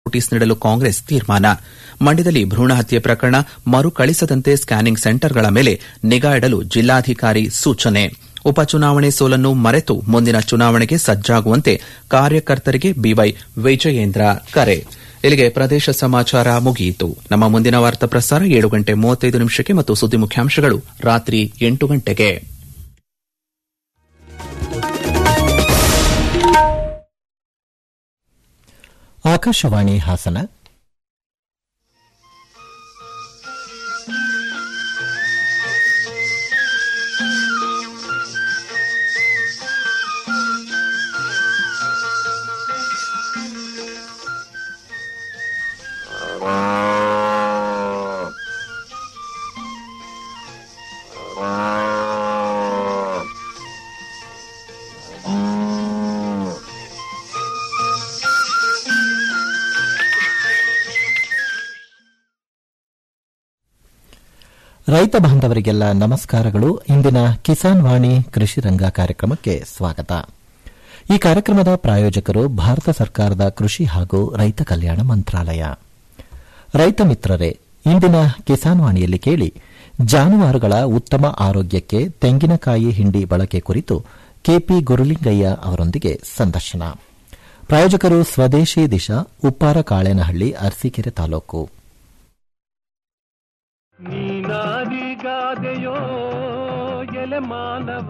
Notice ನೀಡಲು ಕಾಂಗ್ರೆಸ್ ತೀರ್ಮಾನ ಮಂಡ್ಯದಲ್ಲಿ ಭ್ರೂಣ ಹತ್ಯೆ ಪ್ರಕರಣ ಮರುಕಳಿಸದಂತೆ ಸ್ಕ್ಯಾನಿಂಗ್ ಸೆಂಟರ್ಗಳ ಮೇಲೆ ನಿಗಾ ಇಡಲು ಜಿಲ್ಲಾಧಿಕಾರಿ ಸೂಚನೆ ಉಪಚುನಾವಣೆ ಸೋಲನ್ನು ಮರೆತು ಮುಂದಿನ ಚುನಾವಣೆಗೆ ಸಜ್ಜಾಗುವಂತೆ ಕಾರ್ಯಕರ್ತರಿಗೆ ಬಿವೈ ವಿಜಯೇಂದ್ರ ಕರೆ ಇಲ್ಲಿಗೆ ಪ್ರದೇಶ ಸಮಾಚಾರ ಮುಗಿಯಿತು ನಮ್ಮ ಮುಂದಿನ ವಾರ್ತಾ ಪ್ರಸಾರ ಏಳು ಗಂಟೆ ಮೂವತ್ತೈದು ನಿಮಿಷಕ್ಕೆ ಮತ್ತು ಸುದ್ದಿ ಮುಖ್ಯಾಂಶಗಳು ರಾತ್ರಿ ಎಂಟು ಗಂಟೆಗೆ ಆಕಾಶವಾಣಿ ಹಾಸನ ರೈತ ಬಾಂಧವರಿಗೆಲ್ಲ ನಮಸ್ಕಾರಗಳು ಇಂದಿನ ಕಿಸಾನ್ ವಾಣಿ ಕೃಷಿ ರಂಗ ಕಾರ್ಯಕ್ರಮಕ್ಕೆ ಸ್ವಾಗತ ಈ ಕಾರ್ಯಕ್ರಮದ ಪ್ರಾಯೋಜಕರು ಭಾರತ ಸರ್ಕಾರದ ಕೃಷಿ ಹಾಗೂ ರೈತ ಕಲ್ಯಾಣ ಮಂತ್ರಾಲಯ ರೈತ ಮಿತ್ರರೇ ಇಂದಿನ ಕಿಸಾನ್ ವಾಣಿಯಲ್ಲಿ ಕೇಳಿ ಜಾನುವಾರುಗಳ ಉತ್ತಮ ಆರೋಗ್ಯಕ್ಕೆ ತೆಂಗಿನಕಾಯಿ ಹಿಂಡಿ ಬಳಕೆ ಕುರಿತು ಕೆಪಿ ಗುರುಲಿಂಗಯ್ಯ ಅವರೊಂದಿಗೆ ಸಂದರ್ಶನ ಪ್ರಾಯೋಜಕರು ಸ್ವದೇಶಿ ದಿಶಾ ಉಪ್ಪಾರ ಕಾಳೇನಹಳ್ಳಿ ಅರಸೀಕೆರೆ ತಾಲೂಕು ನೀನಾದಿಗಾದೆಯೋ ಎಲೆ ಮಾನವ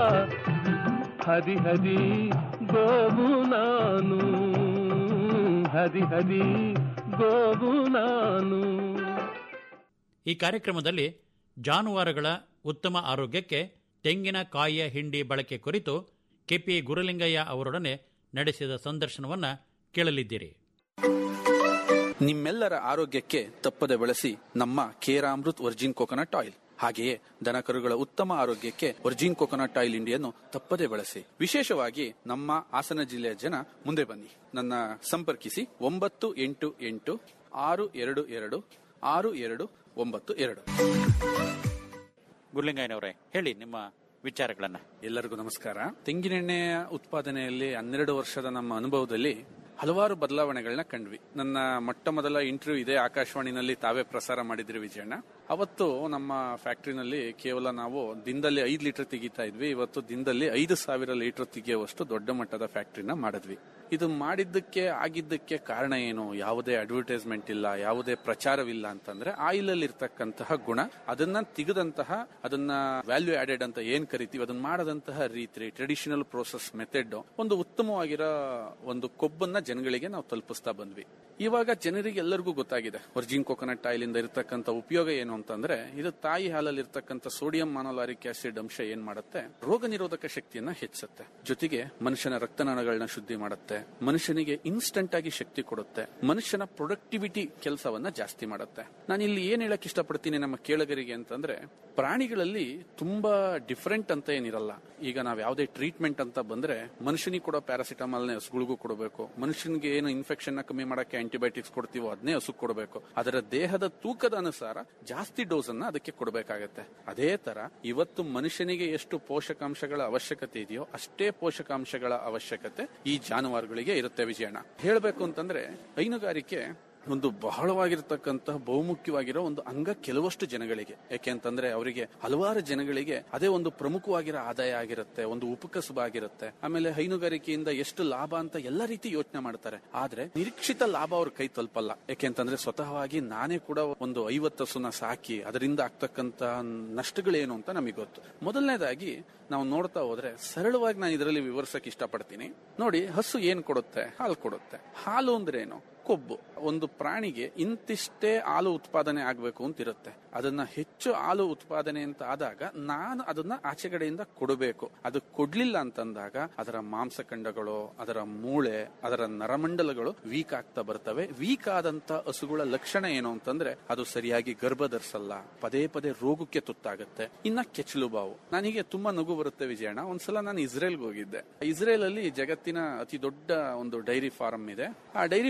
ಹದಿ ಹದಿ ಗೋವು ನಾನು ಹದಿ ಹದಿ ಗೋವು ನಾನು ಈ ಕಾರ್ಯಕ್ರಮದಲ್ಲಿ ಜಾನುವಾರುಗಳ ಉತ್ತಮ ಆರೋಗ್ಯಕ್ಕೆ ತೆಂಗಿನಕಾಯಿಯ ಹಿಂಡಿ ಬಳಕೆ ಕುರಿತು ಕೆಪಿ ಗುರುಲಿಂಗಯ್ಯ ಅವರೊಡನೆ ನಡೆಸಿದ ಸಂದರ್ಶನವನ್ನ ಕೇಳಲಿದ್ದೀರಿ ನಿಮ್ಮೆಲ್ಲರ ಆರೋಗ್ಯಕ್ಕೆ ತಪ್ಪದೆ ಬಳಸಿ ನಮ್ಮ ಕೇರಾಮೃತ್ ವರ್ಜಿನ್ ಕೋಕೋನಟ್ ಆಯಿಲ್ ಹಾಗೆಯೇ ದನಕರುಗಳ ಉತ್ತಮ ಆರೋಗ್ಯಕ್ಕೆ ವರ್ಜಿನ್ ಕೋಕೋನಟ್ ಆಯಿಲ್ ಇಂಡಿಯನ್ನು ತಪ್ಪದೆ ಬಳಸಿ ವಿಶೇಷವಾಗಿ ನಮ್ಮ ಹಾಸನ ಜಿಲ್ಲೆಯ ಜನ ಮುಂದೆ ಬನ್ನಿ ನನ್ನ ಸಂಪರ್ಕಿಸಿ ಒಂಬತ್ತು ಎಂಟು ಎಂಟು ಆರು ಎರಡು ಎರಡು ಆರು ಎರಡು ಒಂಬತ್ತು ಎರಡು ಗುರುಲಿಂಗಯ್ಯನವರೇ ಹೇಳಿ ನಿಮ್ಮ ವಿಚಾರಗಳನ್ನ ಎಲ್ಲರಿಗೂ ನಮಸ್ಕಾರ ತೆಂಗಿನೆಣ್ಣೆಯ ಉತ್ಪಾದನೆಯಲ್ಲಿ ಹನ್ನೆರಡು ವರ್ಷದ ನಮ್ಮ ಅನುಭವದಲ್ಲಿ ಹಲವಾರು ಬದಲಾವಣೆಗಳನ್ನ ಕಂಡ್ವಿ ನನ್ನ ಮೊಟ್ಟ ಮೊದಲ ಇಂಟರ್ವ್ಯೂ ಇದೆ ಆಕಾಶವಾಣಿನಲ್ಲಿ ತಾವೇ ಪ್ರಸಾರ ಮಾಡಿದ್ರಿ ವಿಜಯಣ್ಣ ಅವತ್ತು ನಮ್ಮ ಫ್ಯಾಕ್ಟರಿನಲ್ಲಿ ಕೇವಲ ನಾವು ದಿನದಲ್ಲಿ ಐದು ಲೀಟರ್ ತೆಗಿತಾ ಇದ್ವಿ ಇವತ್ತು ದಿನದಲ್ಲಿ ಐದು ಸಾವಿರ ಲೀಟರ್ ತೆಗೆಯುವಷ್ಟು ದೊಡ್ಡ ಮಟ್ಟದ ಫ್ಯಾಕ್ಟರಿನ ಮಾಡಿದ್ವಿ ಇದು ಮಾಡಿದ್ದಕ್ಕೆ ಆಗಿದ್ದಕ್ಕೆ ಕಾರಣ ಏನು ಯಾವುದೇ ಅಡ್ವರ್ಟೈಸ್ಮೆಂಟ್ ಇಲ್ಲ ಯಾವುದೇ ಪ್ರಚಾರವಿಲ್ಲ ಅಂತಂದ್ರೆ ಆಯಿಲ್ ಅಲ್ಲಿ ಇರ್ತಕ್ಕಂತಹ ಗುಣ ಅದನ್ನ ತೆಗೆದಂತಹ ಅದನ್ನ ವ್ಯಾಲ್ಯೂ ಆಡೆಡ್ ಅಂತ ಏನ್ ಕರಿತೀವಿ ಅದನ್ನ ಮಾಡದಂತಹ ರೀತಿ ಟ್ರೆಡಿಷನಲ್ ಪ್ರೋಸೆಸ್ ಮೆಥಡ್ ಒಂದು ಉತ್ತಮವಾಗಿರೋ ಒಂದು ಕೊಬ್ಬನ್ನ ಜನಗಳಿಗೆ ನಾವು ತಲುಪಿಸ್ತಾ ಬಂದ್ವಿ ಇವಾಗ ಜನರಿಗೆ ಎಲ್ಲರಿಗೂ ಗೊತ್ತಾಗಿದೆ ವರ್ಜಿನ್ ಕೋಕೋನಟ್ ಆಯಿಲ್ ಇಂದ ಇರತಕ್ಕಂತ ಉಪಯೋಗ ಏನು ಅಂತಂದ್ರೆ ಇದು ತಾಯಿ ಹಾಲಲ್ಲಿ ಇರ್ತಕ್ಕಂಥ ಸೋಡಿಯಂ ಮಾನೋಲಾರಿಕ್ ಆಸಿಡ್ ಅಂಶ ಏನ್ ಮಾಡುತ್ತೆ ರೋಗ ನಿರೋಧಕ ಶಕ್ತಿಯನ್ನ ಹೆಚ್ಚಿಸುತ್ತೆ ಜೊತೆಗೆ ಮನುಷ್ಯನ ರಕ್ತನಾಳಗಳನ್ನ ಶುದ್ಧಿ ಮಾಡುತ್ತೆ ಮನುಷ್ಯನಿಗೆ ಇನ್ಸ್ಟಂಟ್ ಆಗಿ ಶಕ್ತಿ ಕೊಡುತ್ತೆ ಮನುಷ್ಯನ ಪ್ರೊಡಕ್ಟಿವಿಟಿ ಕೆಲಸವನ್ನ ಜಾಸ್ತಿ ಮಾಡುತ್ತೆ ನಾನು ಇಲ್ಲಿ ಏನ್ ಹೇಳಕ್ ಇಷ್ಟಪಡ್ತೀನಿ ನಮ್ಮ ಕೇಳಗರಿಗೆ ಅಂತಂದ್ರೆ ಪ್ರಾಣಿಗಳಲ್ಲಿ ತುಂಬಾ ಡಿಫರೆಂಟ್ ಅಂತ ಏನಿರಲ್ಲ ಈಗ ನಾವ್ ಯಾವುದೇ ಟ್ರೀಟ್ಮೆಂಟ್ ಅಂತ ಬಂದ್ರೆ ಮನುಷ್ಯನಿಗೆ ಕೊಡೋ ಪ್ಯಾರಾಸಿಟಮಾಲ್ ಹಸುಗಳಿಗೂ ಕೊಡಬೇಕು ಮನುಷ್ಯನಿಗೆ ಏನು ಇನ್ಫೆಕ್ಷನ್ ನ ಕಮ್ಮಿ ಮಾಡಕ್ಕೆ ಆಂಟಿಬಯೋಟಿಕ್ಸ್ ಕೊಡ್ತೀವೋ ಅದನ್ನೇ ಹಸು ಕೊಡಬೇಕು ಅದರ ದೇಹದ ತೂಕದ ಅನುಸಾರ ಜಾಸ್ತಿ ಡೋಸ್ ಅನ್ನ ಅದಕ್ಕೆ ಕೊಡಬೇಕಾಗತ್ತೆ ಅದೇ ತರ ಇವತ್ತು ಮನುಷ್ಯನಿಗೆ ಎಷ್ಟು ಪೋಷಕಾಂಶಗಳ ಅವಶ್ಯಕತೆ ಇದೆಯೋ ಅಷ್ಟೇ ಪೋಷಕಾಂಶಗಳ ಅವಶ್ಯಕತೆ ಈ ಜಾನುವಾರುಗಳಿಗೆ ಇರುತ್ತೆ ವಿಜಯಣ್ಣ ಹೇಳ್ಬೇಕು ಅಂತಂದ್ರೆ ಹೈನುಗಾರಿಕೆ ಒಂದು ಬಹಳವಾಗಿರ್ತಕ್ಕಂತಹ ಬಹುಮುಖ್ಯವಾಗಿರೋ ಒಂದು ಅಂಗ ಕೆಲವಷ್ಟು ಜನಗಳಿಗೆ ಯಾಕೆ ಅಂತಂದ್ರೆ ಅವರಿಗೆ ಹಲವಾರು ಜನಗಳಿಗೆ ಅದೇ ಒಂದು ಪ್ರಮುಖವಾಗಿರೋ ಆದಾಯ ಆಗಿರುತ್ತೆ ಒಂದು ಉಪಕಸಬ ಆಗಿರುತ್ತೆ ಆಮೇಲೆ ಹೈನುಗಾರಿಕೆಯಿಂದ ಎಷ್ಟು ಲಾಭ ಅಂತ ಎಲ್ಲ ರೀತಿ ಯೋಚನೆ ಮಾಡ್ತಾರೆ ಆದ್ರೆ ನಿರೀಕ್ಷಿತ ಲಾಭ ಅವ್ರ ಕೈ ತಲುಪಲ್ಲ ಯಾಕೆ ಅಂತಂದ್ರೆ ಸ್ವತಃವಾಗಿ ನಾನೇ ಕೂಡ ಒಂದು ಐವತ್ತು ಹಸುನ ಸಾಕಿ ಅದರಿಂದ ಆಗ್ತಕ್ಕಂತ ನಷ್ಟಗಳೇನು ಅಂತ ನಮಗೆ ಗೊತ್ತು ಮೊದಲನೇದಾಗಿ ನಾವು ನೋಡ್ತಾ ಹೋದ್ರೆ ಸರಳವಾಗಿ ನಾನು ಇದರಲ್ಲಿ ವಿವರಿಸಕ್ ಇಷ್ಟಪಡ್ತೀನಿ ನೋಡಿ ಹಸು ಏನ್ ಕೊಡುತ್ತೆ ಹಾಲು ಕೊಡುತ್ತೆ ಹಾಲು ಅಂದ್ರೆ ಏನು ಕೊಬ್ಬು ಒಂದು ಪ್ರಾಣಿಗೆ ಇಂತಿಷ್ಟೇ ಹಾಲು ಉತ್ಪಾದನೆ ಆಗಬೇಕು ಅಂತ ಇರುತ್ತೆ ಅದನ್ನ ಹೆಚ್ಚು ಹಾಲು ಉತ್ಪಾದನೆ ಅಂತ ಆದಾಗ ನಾನು ಅದನ್ನ ಆಚೆ ಕಡೆಯಿಂದ ಕೊಡಬೇಕು ಅದು ಕೊಡ್ಲಿಲ್ಲ ಅಂತಂದಾಗ ಅದರ ಮಾಂಸಖಂಡಗಳು ಅದರ ಮೂಳೆ ಅದರ ನರಮಂಡಲಗಳು ವೀಕ್ ಆಗ್ತಾ ಬರ್ತವೆ ವೀಕ್ ಆದಂತ ಹಸುಗಳ ಲಕ್ಷಣ ಏನು ಅಂತಂದ್ರೆ ಅದು ಸರಿಯಾಗಿ ಗರ್ಭ ಧರಿಸಲ್ಲ ಪದೇ ಪದೇ ರೋಗಕ್ಕೆ ತುತ್ತಾಗುತ್ತೆ ಇನ್ನ ಕೆಚ್ಚಲು ಬಾವು ನನಗೆ ತುಂಬಾ ನಗು ಬರುತ್ತೆ ವಿಜಯಣ್ಣ ಒಂದ್ಸಲ ನಾನು ಇಸ್ರೇಲ್ಗೆ ಹೋಗಿದ್ದೆ ಇಸ್ರೇಲ್ ಅಲ್ಲಿ ಜಗತ್ತಿನ ಅತಿ ದೊಡ್ಡ ಒಂದು ಡೈರಿ ಫಾರಂ ಇದೆ ಆ ಡೈರಿ ಫಾರಂಗೆ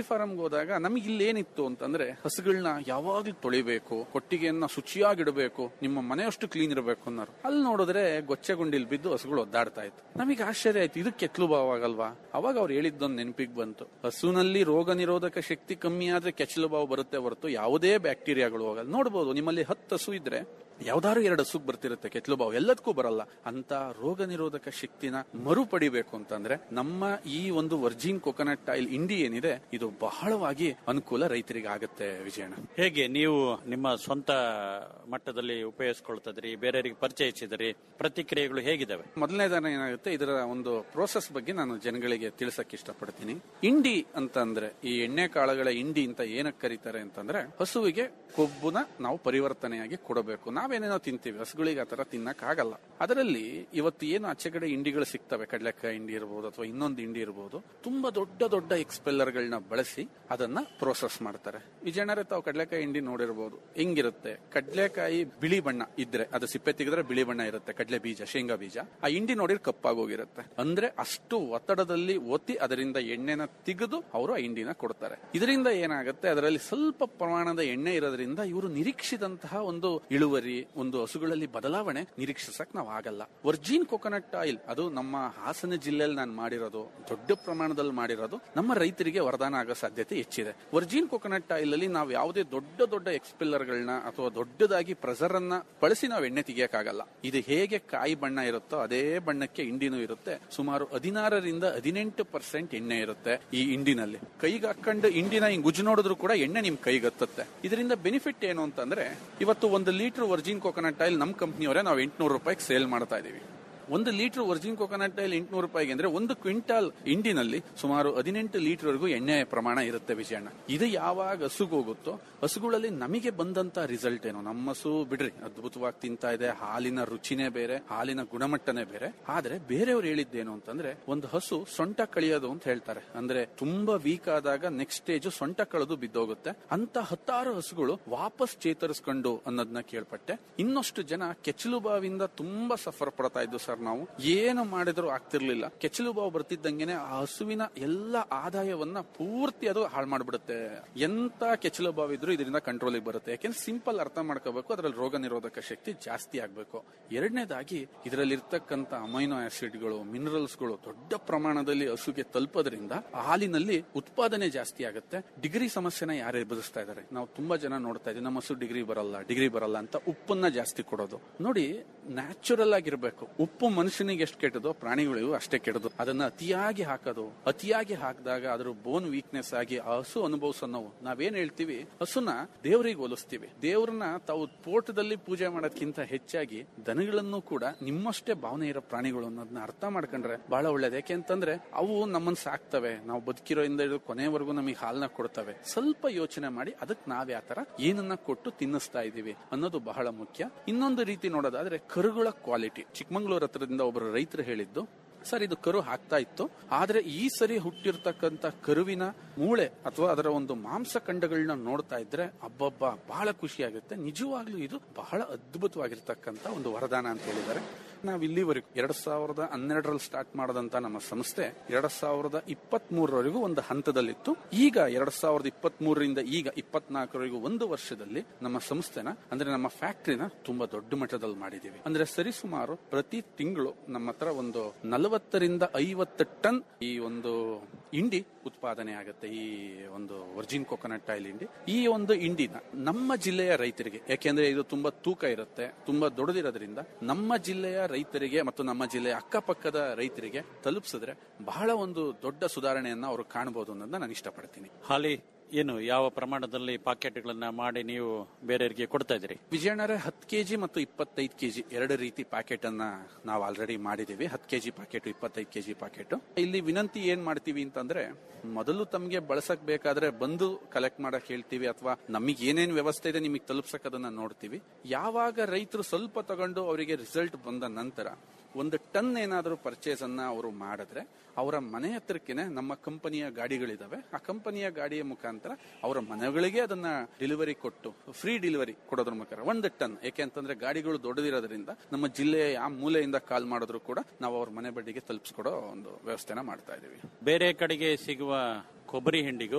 ಹೋದಾಗ ನಮಗೆ ಇಲ್ಲೇನಿತ್ತು ಅಂತಂದ್ರೆ ಹಸುಗಳನ್ನ ಯಾವಾಗ್ಲೂ ತೊಳಿಬೇಕು ಕೊಟ್ಟಿಗೆಯನ್ನ ಶುಚಿಯಾಗಿಡಬೇಕು ನಿಮ್ಮ ಮನೆಯಷ್ಟು ಕ್ಲೀನ್ ಇರಬೇಕು ಅನ್ನೋರು ಅಲ್ಲಿ ನೋಡಿದ್ರೆ ಗೊಚ್ಚೆಗುಂಡಿಲ್ ಬಿದ್ದು ಹಸುಗಳು ಒದ್ದಾಡ್ತಾ ಇತ್ತು ನಮಗೆ ಆಶ್ಚರ್ಯ ಆಯ್ತು ಇದು ಕೆತ್ಲು ಭಾವ ಆಗಲ್ವಾ ಅವಾಗ ಅವ್ರು ಹೇಳಿದ್ದೊಂದು ನೆನಪಿಗೆ ಬಂತು ಹಸುನಲ್ಲಿ ರೋಗ ನಿರೋಧಕ ಶಕ್ತಿ ಕಮ್ಮಿ ಆದ್ರೆ ಕೆಚ್ಚಲು ಬಾವು ಬರುತ್ತೆ ಹೊರತು ಯಾವುದೇ ಬ್ಯಾಕ್ಟೀರಿಯಾಗಳು ಹೋಗಲ್ಲ ನೋಡಬಹುದು ನಿಮ್ಮಲ್ಲಿ ಹತ್ತು ಹಸು ಇದ್ರೆ ಯಾವ್ದಾದ್ರು ಎರಡು ಹಸುಗ್ ಬರ್ತಿರುತ್ತೆ ಕೆತ್ಲು ಬಾವು ಎಲ್ಲದಕ್ಕೂ ಬರಲ್ಲ ಅಂತ ರೋಗ ನಿರೋಧಕ ಶಕ್ತಿನ ಮರುಪಡಿಬೇಕು ಅಂತಂದ್ರೆ ನಮ್ಮ ಈ ಒಂದು ವರ್ಜಿನ್ ಕೊಕೊನಟ್ ಆಯಿಲ್ ಇಂಡಿ ಏನಿದೆ ಇದು ಬಹಳವಾಗಿ ಅನುಕೂಲ ರೈತರಿಗೆ ಆಗುತ್ತೆ ವಿಜಯಣ್ಣ ಹೇಗೆ ನೀವು ನಿಮ್ಮ ಸ್ವಂತ ಮಟ್ಟದಲ್ಲಿ ಉಪಯೋಗಿಸ್ಕೊಳ್ತಿದ್ರಿ ಬೇರೆಯವರಿಗೆ ಪರಿಚಯಿಸಿದ್ರಿ ಪ್ರತಿಕ್ರಿಯೆಗಳು ಹೇಗಿದ್ದಾವೆ ಮೊದಲನೇದಾನ ಏನಾಗುತ್ತೆ ಇದರ ಒಂದು ಪ್ರೋಸೆಸ್ ಬಗ್ಗೆ ನಾನು ಜನಗಳಿಗೆ ತಿಳಿಸಕ್ ಇಷ್ಟಪಡ್ತೀನಿ ಇಂಡಿ ಅಂತ ಅಂದ್ರೆ ಈ ಎಣ್ಣೆ ಕಾಳುಗಳ ಇಂಡಿ ಅಂತ ಏನಕ್ಕೆ ಕರೀತಾರೆ ಅಂತಂದ್ರೆ ಹಸುವಿಗೆ ಕೊಬ್ಬುನ ನಾವು ಪರಿವರ್ತನೆಯಾಗಿ ಕೊಡಬೇಕು ನಾವೇನೇನೋ ತಿಂತೀವಿ ಹಸುಗಳಿಗೆ ಆತರ ತಿನ್ನಕ್ ಆಗಲ್ಲ ಅದರಲ್ಲಿ ಇವತ್ತು ಏನು ಆಚೆ ಕಡೆ ಇಂಡಿಗಳು ಸಿಗ್ತವೆ ಕಡಲೆಕಾಯಿ ಇಂಡಿ ಇರಬಹುದು ಅಥವಾ ಇನ್ನೊಂದು ಇಂಡಿ ಇರಬಹುದು ತುಂಬಾ ದೊಡ್ಡ ದೊಡ್ಡ ಎಕ್ಸ್ಪೆಲ್ಲರ್ ಗಳನ್ನ ಬಳಸಿ ಅದನ್ನ ಪ್ರೋಸೆಸ್ ಮಾಡ್ತಾರೆ ಈ ಜನರೇ ತಾವು ಕಡಲೆಕಾಯಿ ಇಂಡಿ ನೋಡಿರಬಹುದು ಹೆಂಗಿರುತ್ತೆ ಕಡಲೆಕಾಯಿ ಬಿಳಿ ಬಣ್ಣ ಇದ್ರೆ ಅದು ಸಿಪ್ಪೆ ತೆಗೆದ್ರೆ ಬಿಳಿ ಬಣ್ಣ ಇರುತ್ತೆ ಕಡಲೆ ಬೀಜ ಶೇಂಗಾ ಬೀಜ ಆ ಇಂಡಿ ನೋಡಿದ್ರೆ ಕಪ್ಪಾಗೋಗಿರುತ್ತೆ ಅಂದ್ರೆ ಅಷ್ಟು ಒತ್ತಡದಲ್ಲಿ ಒತ್ತಿ ಅದರಿಂದ ಎಣ್ಣೆನ ತೆಗೆದು ಅವರು ಆ ಇಂಡಿನ ಕೊಡ್ತಾರೆ ಇದರಿಂದ ಏನಾಗುತ್ತೆ ಅದರಲ್ಲಿ ಸ್ವಲ್ಪ ಪ್ರಮಾಣದ ಎಣ್ಣೆ ಇರೋದ್ರಿಂದ ಇವರು ನಿರೀಕ್ಷಿದಂತಹ ಒಂದು ಇಳುವರಿ ಒಂದು ಹಸುಗಳಲ್ಲಿ ಬದಲಾವಣೆ ನಿರೀಕ್ಷಿಸಕ್ ನಾವು ಆಗಲ್ಲ ವರ್ಜಿನ್ ಕೊಕೊನಟ್ ಆಯಿಲ್ ಅದು ನಮ್ಮ ಹಾಸನ ಜಿಲ್ಲೆಯಲ್ಲಿ ನಾನು ಮಾಡಿರೋದು ದೊಡ್ಡ ಪ್ರಮಾಣದಲ್ಲಿ ಮಾಡಿರೋದು ನಮ್ಮ ರೈತರಿಗೆ ವರದಾನ ಆಗೋ ಸಾಧ್ಯತೆ ಹೆಚ್ಚಿದೆ ವರ್ಜಿನ್ ಕೊಕೊನಟ್ ಆಯಿಲ್ ಅಲ್ಲಿ ನಾವು ಯಾವುದೇ ದೊಡ್ಡ ದೊಡ್ಡ ಎಕ್ಸ್ಪೆಲ್ಲರ್ ಗಳನ್ನ ಅಥವಾ ದೊಡ್ಡದಾಗಿ ಪ್ರೆಸರ್ ಅನ್ನ ಬಳಸಿ ನಾವು ಎಣ್ಣೆ ತೆಗಿಯಕ್ಕಾಗಲ್ಲ ಇದು ಹೇಗೆ ಕಾಯಿ ಬಣ್ಣ ಇರುತ್ತೋ ಅದೇ ಬಣ್ಣಕ್ಕೆ ಇಂಡಿನೂ ಇರುತ್ತೆ ಸುಮಾರು ಹದಿನಾರರಿಂದ ಹದಿನೆಂಟು ಪರ್ಸೆಂಟ್ ಎಣ್ಣೆ ಇರುತ್ತೆ ಈ ಇಂಡಿನಲ್ಲಿ ಕೈಗೆ ಹಾಕೊಂಡು ಇಂಡಿನ ಹಿಂಗ್ ಗುಜ್ ನೋಡಿದ್ರು ಕೂಡ ಎಣ್ಣೆ ನಿಮ್ ಕೈಗೆ ಹತ್ತುತ್ತೆ ಇದರಿಂದ ಬೆನಿಫಿಟ್ ಏನು ಅಂತಂದ್ರೆ ಇವತ್ತು ಒಂದು ಲೀಟರ್ ವರ್ಜಿನ್ ಕೋಕೋನಟ್ ಆಯಿಲ್ ನಮ್ಮ ಕಂಪ್ನಿಯವರೇ ನಾವು ಎಂಟುನೂರು ರೂಪಾಯಿಗೆ ಸೇಲ್ ಮಾಡ್ತಾ ಇದೀವಿ ಒಂದು ಲೀಟರ್ ವರ್ಜಿನ್ ಕೋಕೋನಟ್ ಆಯಿಲ್ ಎಂಟುನೂರು ರೂಪಾಯಿಗೆ ಅಂದ್ರೆ ಒಂದು ಕ್ವಿಂಟಾಲ್ ಇಂಡಿನಲ್ಲಿ ಸುಮಾರು ಹದಿನೆಂಟು ಲೀಟರ್ ವರೆಗೂ ಎಣ್ಣೆ ಪ್ರಮಾಣ ಇರುತ್ತೆ ವಿಜಯಣ್ಣ ಇದು ಯಾವಾಗ ಹಸುಗೆ ಹೋಗುತ್ತೋ ಹಸುಗಳಲ್ಲಿ ನಮಗೆ ಬಂದಂತ ರಿಸಲ್ಟ್ ಏನು ನಮ್ಮ ಹಸು ಬಿಡ್ರಿ ಅದ್ಭುತವಾಗಿ ತಿಂತಾ ಇದೆ ಹಾಲಿನ ರುಚಿನೇ ಬೇರೆ ಹಾಲಿನ ಗುಣಮಟ್ಟನೇ ಬೇರೆ ಆದ್ರೆ ಬೇರೆಯವ್ರು ಹೇಳಿದ್ದೇನು ಅಂತಂದ್ರೆ ಒಂದು ಹಸು ಸೊಂಟ ಕಳಿಯೋದು ಅಂತ ಹೇಳ್ತಾರೆ ಅಂದ್ರೆ ತುಂಬಾ ವೀಕ್ ಆದಾಗ ನೆಕ್ಸ್ಟ್ ಸ್ಟೇಜ್ ಸೊಂಟ ಕಳೆದು ಬಿದ್ದೋಗುತ್ತೆ ಅಂತ ಹತ್ತಾರು ಹಸುಗಳು ವಾಪಸ್ ಚೇತರಿಸ್ಕೊಂಡು ಅನ್ನೋದನ್ನ ಕೇಳ್ಪಟ್ಟೆ ಇನ್ನಷ್ಟು ಜನ ಕೆಚ್ಚಲು ಬಾವಿಂದ ತುಂಬಾ ಸಫರ್ ಪಡ್ತಾ ಇದ್ದು ಸರ್ ನಾವು ಏನು ಮಾಡಿದ್ರು ಆಗ್ತಿರ್ಲಿಲ್ಲ ಕೆಚ್ಚಲು ಬಾವು ಬರ್ತಿದ್ದಂಗೆನೆ ಆ ಹಸುವಿನ ಎಲ್ಲ ಆದಾಯವನ್ನ ಪೂರ್ತಿ ಅದು ಹಾಳು ಮಾಡ್ಬಿಡುತ್ತೆ ಎಂತ ಕೆಚ್ಚಲು ಬಾವು ಇದ್ರು ಇದರಿಂದ ಕಂಟ್ರೋಲಿಗೆ ಬರುತ್ತೆ ಯಾಕೆಂದ್ರೆ ಸಿಂಪಲ್ ಅರ್ಥ ಮಾಡ್ಕೋಬೇಕು ಅದರಲ್ಲಿ ರೋಗ ನಿರೋಧಕ ಶಕ್ತಿ ಜಾಸ್ತಿ ಆಗ್ಬೇಕು ಎರಡನೇದಾಗಿ ಇದರಲ್ಲಿ ಇರ್ತಕ್ಕಂತ ಅಮೈನೋ ಆಸಿಡ್ಗಳು ಮಿನರಲ್ಸ್ಗಳು ದೊಡ್ಡ ಪ್ರಮಾಣದಲ್ಲಿ ಹಸುಗೆ ತಲುಪೋದ್ರಿಂದ ಹಾಲಿನಲ್ಲಿ ಉತ್ಪಾದನೆ ಜಾಸ್ತಿ ಆಗುತ್ತೆ ಡಿಗ್ರಿ ಸಮಸ್ಯೆನ ಯಾರು ಎದುರಿಸ್ತಾ ಇದ್ದಾರೆ ನಾವು ತುಂಬಾ ಜನ ನೋಡ್ತಾ ಇದ್ದೀವಿ ನಮ್ಮ ಹಸು ಡಿಗ್ರಿ ಬರಲ್ಲ ಡಿಗ್ರಿ ಬರಲ್ಲ ಅಂತ ಉಪ್ಪನ್ನ ಜಾಸ್ತಿ ಕೊಡೋದು ನೋಡಿ ನ್ಯಾಚುರಲ್ ಆಗಿರ್ಬೇಕು ಉಪ್ಪು ಮನುಷ್ಯನಿಗೆ ಎಷ್ಟು ಕೆಟ್ಟದೋ ಪ್ರಾಣಿಗಳಿಗೂ ಅಷ್ಟೇ ಕೆಟ್ಟದು ಅದನ್ನ ಅತಿಯಾಗಿ ಹಾಕೋದು ಅತಿಯಾಗಿ ಹಾಕಿದಾಗ ಅದ್ರ ಬೋನ್ ವೀಕ್ನೆಸ್ ಆಗಿ ಆ ಹಸು ಅನುಭವಿಸೋ ನಾವು ನಾವೇನ್ ಹೇಳ್ತೀವಿ ಹಸುನ ದೇವರಿಗೆ ಹೋಲಿಸ್ತೀವಿ ದೇವ್ರನ್ನ ತಾವು ತೋಟದಲ್ಲಿ ಪೂಜೆ ಮಾಡೋದಕ್ಕಿಂತ ಹೆಚ್ಚಾಗಿ ದನಗಳನ್ನು ಕೂಡ ನಿಮ್ಮಷ್ಟೇ ಭಾವನೆ ಇರೋ ಪ್ರಾಣಿಗಳು ಅನ್ನೋದನ್ನ ಅರ್ಥ ಮಾಡ್ಕೊಂಡ್ರೆ ಬಹಳ ಒಳ್ಳೇದು ಯಾಕೆ ಅಂತಂದ್ರೆ ಅವು ನಮ್ಮನ್ನ ಸಾಕ್ತವೆ ನಾವು ಬದುಕಿರೋ ಇಂದ ಹಿಡಿದು ಕೊನೆವರೆಗೂ ನಮಗೆ ಹಾಲನ್ನ ಕೊಡ್ತವೆ ಸ್ವಲ್ಪ ಯೋಚನೆ ಮಾಡಿ ಅದಕ್ಕೆ ನಾವ್ ಯಾವ ತರ ಏನನ್ನ ಕೊಟ್ಟು ತಿನ್ನಿಸ್ತಾ ಇದೀವಿ ಅನ್ನೋದು ಬಹಳ ಮುಖ್ಯ ಇನ್ನೊಂದು ರೀತಿ ನೋಡೋದಾದ್ರೆ ಕರುಗಳ ಕ್ವಾಲಿಟಿ ಚಿಕ್ಕಮಂಗ್ಳೂರ್ ಹತ್ರದಿಂದ ಒಬ್ಬರು ರೈತರು ಹೇಳಿದ್ದು ಸರ್ ಇದು ಕರು ಹಾಕ್ತಾ ಇತ್ತು ಆದ್ರೆ ಈ ಸರಿ ಹುಟ್ಟಿರ್ತಕ್ಕಂತ ಕರುವಿನ ಮೂಳೆ ಅಥವಾ ಅದರ ಒಂದು ಮಾಂಸಖಂಡಗಳನ್ನ ನೋಡ್ತಾ ಇದ್ರೆ ಅಬ್ಬಬ್ಬ ಬಹಳ ಖುಷಿ ಆಗುತ್ತೆ ನಿಜವಾಗ್ಲೂ ಇದು ಬಹಳ ಅದ್ಭುತವಾಗಿರ್ತಕ್ಕಂತ ಒಂದು ವರದಾನ ಅಂತ ಹೇಳಿದ್ದಾರೆ ನಾವು ಇಲ್ಲಿವರೆಗೂ ಎರಡ್ ಸಾವಿರದ ಹನ್ನೆರಡರಲ್ಲಿ ಸ್ಟಾರ್ಟ್ ಮಾಡದಂತ ನಮ್ಮ ಸಂಸ್ಥೆ ಎರಡ್ ಸಾವಿರದ ಇಪ್ಪತ್ತ್ ಮೂರವರೆಗೂ ಒಂದು ಹಂತದಲ್ಲಿತ್ತು ಈಗ ಎರಡ್ ಸಾವಿರದ ಇಪ್ಪತ್ತ್ ಮೂರರಿಂದ ಈಗ ಇಪ್ಪತ್ನಾಲ್ಕರವರೆಗೂ ಒಂದು ವರ್ಷದಲ್ಲಿ ನಮ್ಮ ಸಂಸ್ಥೆನ ಅಂದ್ರೆ ನಮ್ಮ ಫ್ಯಾಕ್ಟ್ರಿನ ತುಂಬಾ ದೊಡ್ಡ ಮಟ್ಟದಲ್ಲಿ ಮಾಡಿದೀವಿ ಅಂದ್ರೆ ಸರಿಸುಮಾರು ಪ್ರತಿ ತಿಂಗಳು ನಮ್ಮ ಹತ್ರ ಒಂದು ನಲವತ್ತರಿಂದ ಐವತ್ತು ಟನ್ ಈ ಒಂದು ಇಂಡಿ ಉತ್ಪಾದನೆ ಆಗುತ್ತೆ ಈ ಒಂದು ವರ್ಜಿನ್ ಕೊಕೊನಟ್ ಆಯಿಲ್ ಇಂಡಿ ಈ ಒಂದು ಇಂಡಿನ ನಮ್ಮ ಜಿಲ್ಲೆಯ ರೈತರಿಗೆ ಯಾಕೆಂದ್ರೆ ಇದು ತುಂಬಾ ತೂಕ ಇರುತ್ತೆ ತುಂಬಾ ದೊಡ್ಡದಿರೋದ್ರಿಂದ ನಮ್ಮ ಜಿಲ್ಲೆಯ ರೈತರಿಗೆ ಮತ್ತು ನಮ್ಮ ಜಿಲ್ಲೆಯ ಅಕ್ಕಪಕ್ಕದ ರೈತರಿಗೆ ತಲುಪಿಸಿದ್ರೆ ಬಹಳ ಒಂದು ದೊಡ್ಡ ಸುಧಾರಣೆಯನ್ನ ಅವರು ಕಾಣಬಹುದು ಅನ್ನೋದನ್ನ ನಾನು ಇಷ್ಟಪಡ್ತೀನಿ ಹಾಲಿ ಏನು ಯಾವ ಪ್ರಮಾಣದಲ್ಲಿ ಪಾಕೆಟ್ಗಳನ್ನ ಮಾಡಿ ನೀವು ಬೇರೆಯವರಿಗೆ ಕೊಡ್ತಾ ಇದ್ದೀರಿ ವಿಜಯನಗರ ಹತ್ತು ಕೆಜಿ ಮತ್ತು ಇಪ್ಪತ್ತೈದು ಕೆಜಿ ಎರಡು ರೀತಿ ಪ್ಯಾಕೆಟ್ ಅನ್ನ ನಾವು ಆಲ್ರೆಡಿ ಮಾಡಿದೀವಿ ಹತ್ತು ಕೆಜಿ ಪ್ಯಾಕೆಟ್ ಇಪ್ಪತ್ತೈದು ಕೆಜಿ ಪ್ಯಾಕೆಟ್ ಇಲ್ಲಿ ವಿನಂತಿ ಏನ್ ಮಾಡ್ತೀವಿ ಅಂತಂದ್ರೆ ಮೊದಲು ತಮಗೆ ಬಳಸಕ್ ಬೇಕಾದ್ರೆ ಬಂದು ಕಲೆಕ್ಟ್ ಮಾಡಕ್ ಹೇಳ್ತೀವಿ ಅಥವಾ ನಮಗೆ ಏನೇನ್ ವ್ಯವಸ್ಥೆ ಇದೆ ನಿಮಗೆ ತಲುಪ್ಸಕ್ ಅದನ್ನ ನೋಡ್ತೀವಿ ಯಾವಾಗ ರೈತರು ಸ್ವಲ್ಪ ತಗೊಂಡು ಅವರಿಗೆ ರಿಸಲ್ಟ್ ಬಂದ ನಂತರ ಒಂದು ಟನ್ ಏನಾದರೂ ಪರ್ಚೇಸ್ ಅನ್ನ ಅವರು ಮಾಡಿದ್ರೆ ಅವರ ಮನೆ ಹತ್ರಕ್ಕೇನೆ ನಮ್ಮ ಕಂಪನಿಯ ಗಾಡಿಗಳಿದಾವೆ ಆ ಕಂಪನಿಯ ಗಾಡಿಯ ಮುಖಾಂತರ ಅವರ ಮನೆಗಳಿಗೆ ಅದನ್ನ ಡೆಲಿವರಿ ಕೊಟ್ಟು ಫ್ರೀ ಡೆಲಿವರಿ ಕೊಡೋದ್ರ ಮುಖಾಂತರ ಒಂದು ಟನ್ ಯಾಕೆ ಅಂತಂದ್ರೆ ಗಾಡಿಗಳು ದೊಡ್ಡದಿರೋದ್ರಿಂದ ನಮ್ಮ ಜಿಲ್ಲೆಯ ಯಾವ ಮೂಲೆಯಿಂದ ಕಾಲ್ ಮಾಡಿದ್ರು ಕೂಡ ನಾವು ಅವ್ರ ಮನೆ ಬಡ್ಡಿಗೆ ತಲುಪಿಸ್ಕೊಡೋ ಒಂದು ವ್ಯವಸ್ಥೆನ ಮಾಡ್ತಾ ಇದೀವಿ ಬೇರೆ ಕಡೆಗೆ ಸಿಗುವ ಕೊಬ್ಬರಿ ಹಿಂಡಿಗೂ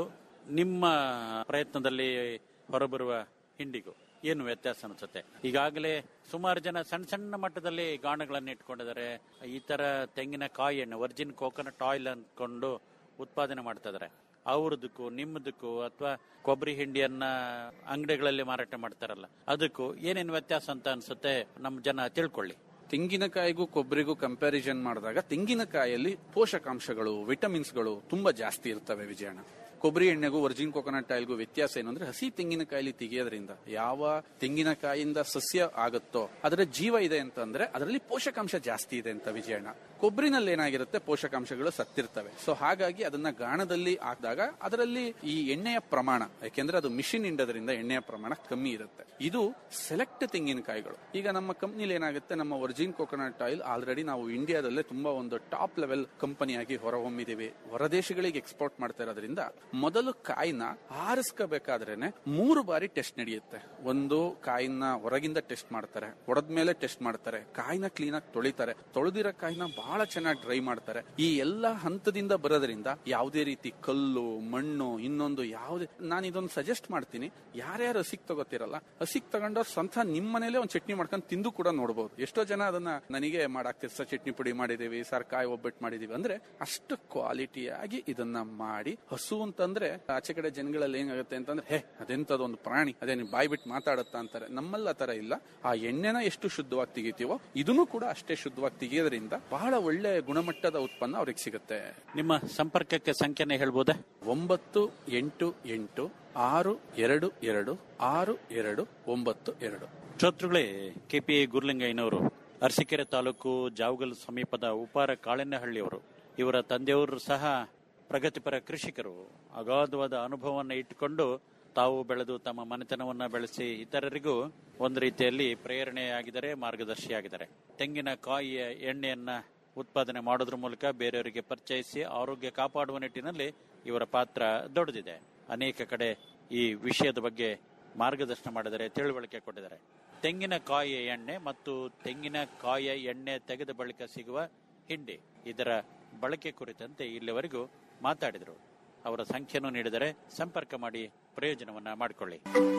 ನಿಮ್ಮ ಪ್ರಯತ್ನದಲ್ಲಿ ಹೊರಬರುವ ಹಿಂಡಿಗೂ ಏನು ವ್ಯತ್ಯಾಸ ಅನ್ಸುತ್ತೆ ಈಗಾಗಲೇ ಸುಮಾರು ಜನ ಸಣ್ಣ ಸಣ್ಣ ಮಟ್ಟದಲ್ಲಿ ಗಾಣಗಳನ್ನು ಇಟ್ಕೊಂಡಿದ್ದಾರೆ ಈ ತರ ತೆಂಗಿನಕಾಯಿ ಎಣ್ಣೆ ವರ್ಜಿನ್ ಕೋಕೋನಟ್ ಆಯಿಲ್ ಅಂದ್ಕೊಂಡು ಉತ್ಪಾದನೆ ಮಾಡ್ತಾ ಇದಾರೆ ಅವ್ರದಕ್ಕೂ ನಿಮ್ಮದಕ್ಕೂ ಅಥವಾ ಕೊಬ್ಬರಿ ಹಿಂಡಿಯನ್ನ ಅಂಗಡಿಗಳಲ್ಲಿ ಮಾರಾಟ ಮಾಡ್ತಾರಲ್ಲ ಅದಕ್ಕೂ ಏನೇನು ವ್ಯತ್ಯಾಸ ಅಂತ ಅನ್ಸುತ್ತೆ ನಮ್ಮ ಜನ ತಿಳ್ಕೊಳ್ಳಿ ತೆಂಗಿನಕಾಯಿಗೂ ಕೊಬ್ಬರಿಗೂ ಕಂಪ್ಯಾರಿಸನ್ ಮಾಡಿದಾಗ ತೆಂಗಿನಕಾಯಲ್ಲಿ ಪೋಷಕಾಂಶಗಳು ವಿಟಮಿನ್ಸ್ಗಳು ತುಂಬಾ ಜಾಸ್ತಿ ಇರ್ತವೆ ವಿಜಯಣ್ಣ ಕೊಬ್ಬರಿ ಎಣ್ಣೆಗೂ ವರ್ಜಿನ್ ಕೋಕೋನಟ್ ಆಯಿಲ್ಗೂ ವ್ಯತ್ಯಾಸ ಏನು ಅಂದ್ರೆ ಹಸಿ ತೆಂಗಿನಕಾಯಲ್ಲಿ ತೆಗೆಯೋದ್ರಿಂದ ಯಾವ ತೆಂಗಿನಕಾಯಿಂದ ಸಸ್ಯ ಆಗುತ್ತೋ ಅದರ ಜೀವ ಇದೆ ಅಂತಂದ್ರೆ ಅದರಲ್ಲಿ ಪೋಷಕಾಂಶ ಜಾಸ್ತಿ ಇದೆ ಅಂತ ವಿಜಯಣ್ಣ ಕೊಬ್ಬರಿನಲ್ಲಿ ಏನಾಗಿರುತ್ತೆ ಪೋಷಕಾಂಶಗಳು ಸತ್ತಿರ್ತವೆ ಸೊ ಹಾಗಾಗಿ ಅದನ್ನ ಗಾಣದಲ್ಲಿ ಹಾಕಿದಾಗ ಅದರಲ್ಲಿ ಈ ಎಣ್ಣೆಯ ಪ್ರಮಾಣ ಯಾಕೆಂದ್ರೆ ಅದು ಮಿಷಿನ್ ಇಂಡೋದ್ರಿಂದ ಎಣ್ಣೆಯ ಪ್ರಮಾಣ ಕಮ್ಮಿ ಇರುತ್ತೆ ಇದು ಸೆಲೆಕ್ಟ್ ತೆಂಗಿನಕಾಯಿಗಳು ಈಗ ನಮ್ಮ ಕಂಪ್ನಿಲಿ ಏನಾಗುತ್ತೆ ನಮ್ಮ ವರ್ಜಿನ್ ಕೋಕೋನಟ್ ಆಯಿಲ್ ಆಲ್ರೆಡಿ ನಾವು ಇಂಡಿಯಾದಲ್ಲೇ ತುಂಬಾ ಒಂದು ಟಾಪ್ ಲೆವೆಲ್ ಕಂಪನಿಯಾಗಿ ಹೊರಹೊಮ್ಮಿದ್ದೀವಿ ಹೊರದೇಶಗಳಿಗೆ ಎಕ್ಸ್ಪೋರ್ಟ್ ಮಾಡ್ತಾ ಇರೋದ್ರಿಂದ ಮೊದಲು ಕಾಯಿನ ಆರಿಸ್ಕೋಬೇಕಾದ್ರೇನೆ ಮೂರು ಬಾರಿ ಟೆಸ್ಟ್ ನಡೆಯುತ್ತೆ ಒಂದು ಕಾಯಿನ ಹೊರಗಿಂದ ಟೆಸ್ಟ್ ಮಾಡ್ತಾರೆ ಹೊಡೆದ್ಮೇಲೆ ಟೆಸ್ಟ್ ಮಾಡ್ತಾರೆ ಕಾಯಿನ ಕ್ಲೀನ್ ಆಗಿ ತೊಳಿತಾರೆ ತೊಳೆದಿರೋ ಕಾಯಿನ ಬಹಳ ಚೆನ್ನಾಗಿ ಡ್ರೈ ಮಾಡ್ತಾರೆ ಈ ಎಲ್ಲಾ ಹಂತದಿಂದ ಬರೋದ್ರಿಂದ ಯಾವುದೇ ರೀತಿ ಕಲ್ಲು ಮಣ್ಣು ಇನ್ನೊಂದು ಯಾವುದೇ ನಾನು ಇದೊಂದು ಸಜೆಸ್ಟ್ ಮಾಡ್ತೀನಿ ಯಾರ್ಯಾರು ಹಸಿಕ್ ತಗೋತಿರಲ್ಲ ಹಸಿಕ್ ತಗೊಂಡವ್ರು ಸ್ವಂತ ನಿಮ್ಮ ಮನೇಲೆ ಒಂದು ಚಟ್ನಿ ಮಾಡ್ಕೊಂಡು ತಿಂದು ಕೂಡ ನೋಡಬಹುದು ಎಷ್ಟೋ ಜನ ಅದನ್ನ ನನಗೆ ಮಾಡಾಕ್ತಿರ್ ಸರ್ ಚಟ್ನಿ ಪುಡಿ ಮಾಡಿದೀವಿ ಸರ್ ಕಾಯಿ ಒಬ್ಬಟ್ಟು ಮಾಡಿದೀವಿ ಅಂದ್ರೆ ಅಷ್ಟು ಕ್ವಾಲಿಟಿಯಾಗಿ ಇದನ್ನ ಮಾಡಿ ಹಸು ಅಂತಂದ್ರೆ ಆಚೆ ಕಡೆ ಜನಗಳಲ್ಲಿ ಏನಾಗುತ್ತೆ ಅಂತಂದ್ರೆ ಹೇ ಅದೆಂತದ ಒಂದು ಪ್ರಾಣಿ ಅದೇ ನೀವು ಬಾಯಿ ಬಿಟ್ಟು ಮಾತಾಡುತ್ತಾ ಅಂತಾರೆ ನಮ್ಮಲ್ಲಿ ಆ ತರ ಇಲ್ಲ ಆ ಎಣ್ಣೆನ ಎಷ್ಟು ಶುದ್ಧವಾಗಿ ತೆಗಿತೀವೋ ಇದನ್ನು ಕೂಡ ಅಷ್ಟೇ ಶುದ್ಧವಾಗಿ ತೆಗಿಯೋದ್ರಿಂದ ಬಹಳ ಒಳ್ಳೆ ಗುಣಮಟ್ಟದ ಉತ್ಪನ್ನ ಅವ್ರಿಗೆ ಸಿಗುತ್ತೆ ನಿಮ್ಮ ಸಂಪರ್ಕಕ್ಕೆ ಸಂಖ್ಯೆನೇ ಹೇಳ್ಬೋದಾ ಒಂಬತ್ತು ಎಂಟು ಎಂಟು ಆರು ಎರಡು ಎರಡು ಆರು ಎರಡು ಒಂಬತ್ತು ಎರಡು ಶ್ರೋತೃಗಳೇ ಕೆಪಿ ಗುರ್ಲಿಂಗಯ್ಯನವರು ಅರಸೀಕೆರೆ ತಾಲೂಕು ಜಾವಗಲ್ ಸಮೀಪದ ಉಪಾರ ಕಾಳೆನ್ನಹಳ್ಳಿಯವರು ಇವರ ತಂದೆಯವರು ಸಹ ಪ್ರಗತಿಪರ ಕೃಷಿಕರು ಅಗಾಧವಾದ ಅನುಭವವನ್ನು ಇಟ್ಟುಕೊಂಡು ತಾವು ಬೆಳೆದು ತಮ್ಮ ಮನೆತನವನ್ನ ಬೆಳೆಸಿ ಇತರರಿಗೂ ಒಂದು ರೀತಿಯಲ್ಲಿ ಪ್ರೇರಣೆಯಾಗಿದ್ದಾರೆ ಮಾರ್ಗದರ್ಶಿಯಾಗಿದ್ದಾರೆ ತೆಂಗಿನಕಾಯಿಯ ಎಣ್ಣೆಯನ್ನ ಉತ್ಪಾದನೆ ಮಾಡೋದ್ರ ಮೂಲಕ ಬೇರೆಯವರಿಗೆ ಪರಿಚಯಿಸಿ ಆರೋಗ್ಯ ಕಾಪಾಡುವ ನಿಟ್ಟಿನಲ್ಲಿ ಇವರ ಪಾತ್ರ ದೊಡ್ಡದಿದೆ ಅನೇಕ ಕಡೆ ಈ ವಿಷಯದ ಬಗ್ಗೆ ಮಾರ್ಗದರ್ಶನ ಮಾಡಿದರೆ ತಿಳುವಳಿಕೆ ಕೊಟ್ಟಿದ್ದಾರೆ ತೆಂಗಿನಕಾಯಿಯ ಎಣ್ಣೆ ಮತ್ತು ತೆಂಗಿನಕಾಯಿಯ ಎಣ್ಣೆ ತೆಗೆದ ಬಳಿಕ ಸಿಗುವ ಹಿಂಡಿ ಇದರ ಬಳಕೆ ಕುರಿತಂತೆ ಇಲ್ಲಿವರೆಗೂ ಮಾತಾಡಿದರು ಅವರ ಸಂಖ್ಯೆಯನ್ನು ನೀಡಿದರೆ ಸಂಪರ್ಕ ಮಾಡಿ ಪ್ರಯೋಜನವನ್ನ ಮಾಡಿಕೊಳ್ಳಿ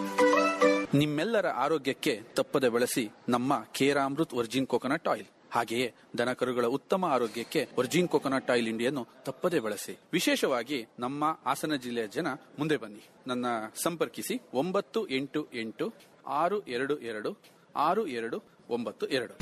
ನಿಮ್ಮೆಲ್ಲರ ಆರೋಗ್ಯಕ್ಕೆ ತಪ್ಪದೆ ಬಳಸಿ ನಮ್ಮ ಕೇರಾಮೃತ್ ವರ್ಜಿನ್ ಕೋಕೋನಟ್ ಆಯಿಲ್ ಹಾಗೆಯೇ ದನಕರುಗಳ ಉತ್ತಮ ಆರೋಗ್ಯಕ್ಕೆ ವರ್ಜಿನ್ ಕೋಕೋನಟ್ ಆಯಿಲ್ ಇಂಡಿಯನ್ನು ತಪ್ಪದೆ ಬಳಸಿ ವಿಶೇಷವಾಗಿ ನಮ್ಮ ಹಾಸನ ಜಿಲ್ಲೆಯ ಜನ ಮುಂದೆ ಬನ್ನಿ ನನ್ನ ಸಂಪರ್ಕಿಸಿ ಒಂಬತ್ತು ಎಂಟು ಎಂಟು ಆರು ಎರಡು ಎರಡು ಆರು ಎರಡು ಒಂಬತ್ತು ಎರಡು